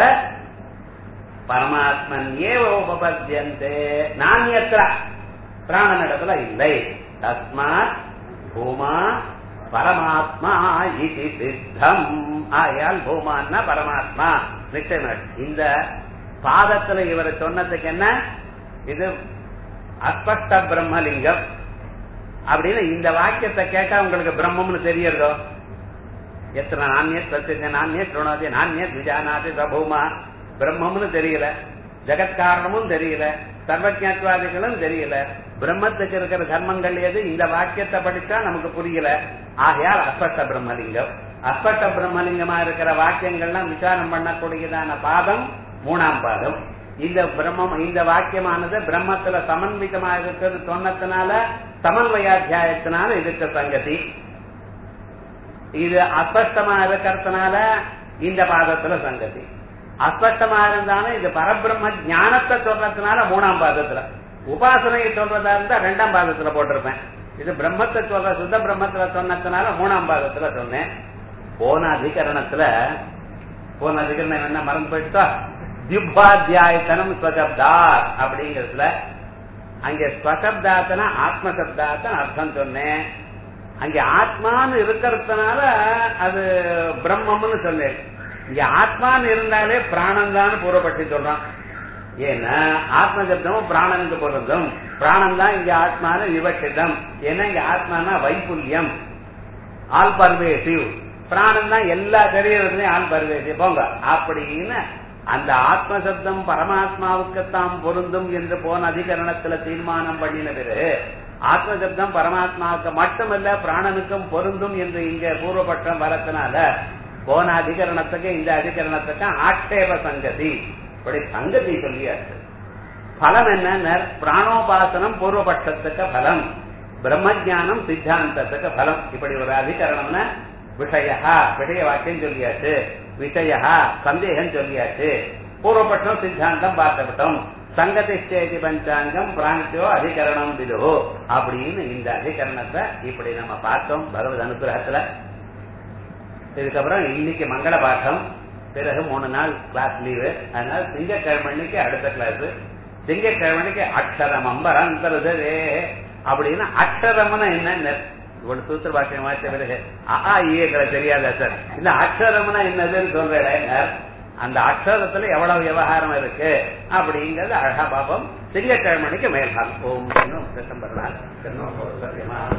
பரமாத்மன் ஏவ உபபத்தியந்தே நானியத்திர பிராணனிடத்துல இல்லை தஸ்மாத் பூமா பரமாத்மா இது சித்தம் ஆயால் பூமான்னா பரமாத்மா நிச்சயம் இந்த பாதத்துல இவர் சொன்னதுக்கு என்ன இது அஸ்பஷ்ட பிரம்மலிங்கம் அப்படின்னு இந்த வாக்கியத்தை கேட்டா உங்களுக்கு பிரம்மம்னு தெரியறதோ எத்தனை நானிய சத்திய நானிய சுணாதி நானிய துஜானாதி சபூமா பிரம்மம்னு தெரியல ஜெகத்காரணமும் தெரியல சர்வஜத்வாதிகளும் தெரியல பிரம்மத்துக்கு இருக்கிற தர்மங்கள் எது இந்த வாக்கியத்தை படிச்சா நமக்கு புரியல ஆகையால் அஸ்பட்ட பிரம்மலிங்கம் அஸ்பட்ட பிரம்மலிங்கமா இருக்கிற வாக்கியங்கள்லாம் விசாரம் பண்ணக்கூடியதான பாதம் மூணாம் பாதம் இந்த பிரம்மம் இந்த வாக்கியமானது பிரம்மத்துல சமன்விதமா இருக்கிறது சொன்னதுனால சமன்வயாத்தியாயத்தினால இதுக்கு சங்கதி இது அஸ்பஷ்டமா இருக்கிறதுனால இந்த பாதத்துல சங்கதி அஸ்பஷ்டமா இருந்தாலும் இது பரபிரம்ம ஞானத்தை சொல்றதுனால மூணாம் பாதத்துல உபாசனையை சொல்றதா இருந்தா ரெண்டாம் பாதத்துல போட்டிருப்பேன் இது பிரம்மத்தை சொல்ற சுத்த பிரம்மத்துல சொன்னதுனால மூணாம் பாதத்துல சொன்னேன் போன அதிகரணத்துல போன அதிகரணம் என்ன மறந்து போயிட்டா திவ்வாத்தியாயத்தனம் ஸ்வசப்தாத் அப்படிங்கிறதுல அங்க ஸ்வசப்தாத்தன ஆத்மசப்தாத்தன் அர்த்தம் சொன்னேன் அங்க ஆத்மான்னு இருக்கிறதுனால அது பிரம்மம்னு சொன்னேன் இங்க ஆத்மான்னு இருந்தாலே பிராணம் தான் பூர்வப்பட்டு சொல்றான் ஏன்னா ஆத்ம சப்தமும் பிராணனுக்கு பொருந்தும் பிராணம் தான் இங்க ஆத்மான விவட்சிதம் ஏன்னா இங்க ஆத்மானா வைப்புல்யம் ஆல் பர்வேசிவ் பிராணம் தான் எல்லா சரீரத்திலையும் ஆல் பர்வேசிவ் போங்க அப்படின்னு அந்த ஆத்ம சப்தம் பரமாத்மாவுக்குத்தான் பொருந்தும் என்று போன அதிகரணத்துல தீர்மானம் பண்ணின பிறகு ஆத்ம சப்தம் பரமாத்மாவுக்கு மட்டுமல்ல பிராணனுக்கும் பொருந்தும் என்று இங்க பூர்வபட்சம் வரத்தினால போன அதிகரணத்துக்கு இந்த அதிகரணத்துக்கு ஆட்சேப சங்கதி இப்படி சங்கதி சொல்லியாச்சு பலம் என்ன பிராணோபாசனம் பூர்வபட்சத்துக்கு பலம் பிரம்மஜானம் சித்தாந்தத்துக்கு பலம் இப்படி ஒரு அதிகரணம்னா விஷயா விஷய வாக்கியம் சொல்லியாச்சு விஷயா சந்தேகம் சொல்லியாச்சு பூர்வபட்சம் சித்தாந்தம் பார்த்துவிட்டோம் சங்கதிஷ்டேதி பஞ்சாங்கம் பிராணிச்சோ அதிகரணம் விதோ அப்படின்னு இந்த அதிகரணத்தை இப்படி நம்ம பார்த்தோம் பகவத் அனுகிரகத்துல இதுக்கப்புறம் இன்னைக்கு மங்கள பாட்டம் பிறகு மூணு நாள் கிளாஸ் லீவு அதனால திங்கக்கிழமைக்கு அடுத்த கிளாஸ் திங்கக்கிழமைக்கு அக்ஷரம் அம்பரந்தரதே அப்படின்னு அக்ஷரம்னா என்ன இவ்வளவு சூத்திர பாக்கியம் வாய்ச்ச பிறகு ஆ ஈயக்களை தெரியாதா சார் இல்ல அக்ஷரம்னா என்னதுன்னு சொல்றேன் அந்த அக்ஷரத்துல எவ்வளவு விவகாரம் இருக்கு அப்படிங்கறது அழகா பாப்போம் திங்கக்கிழமைக்கு மேல்காலம் ஓம் டிசம்பர் நாள்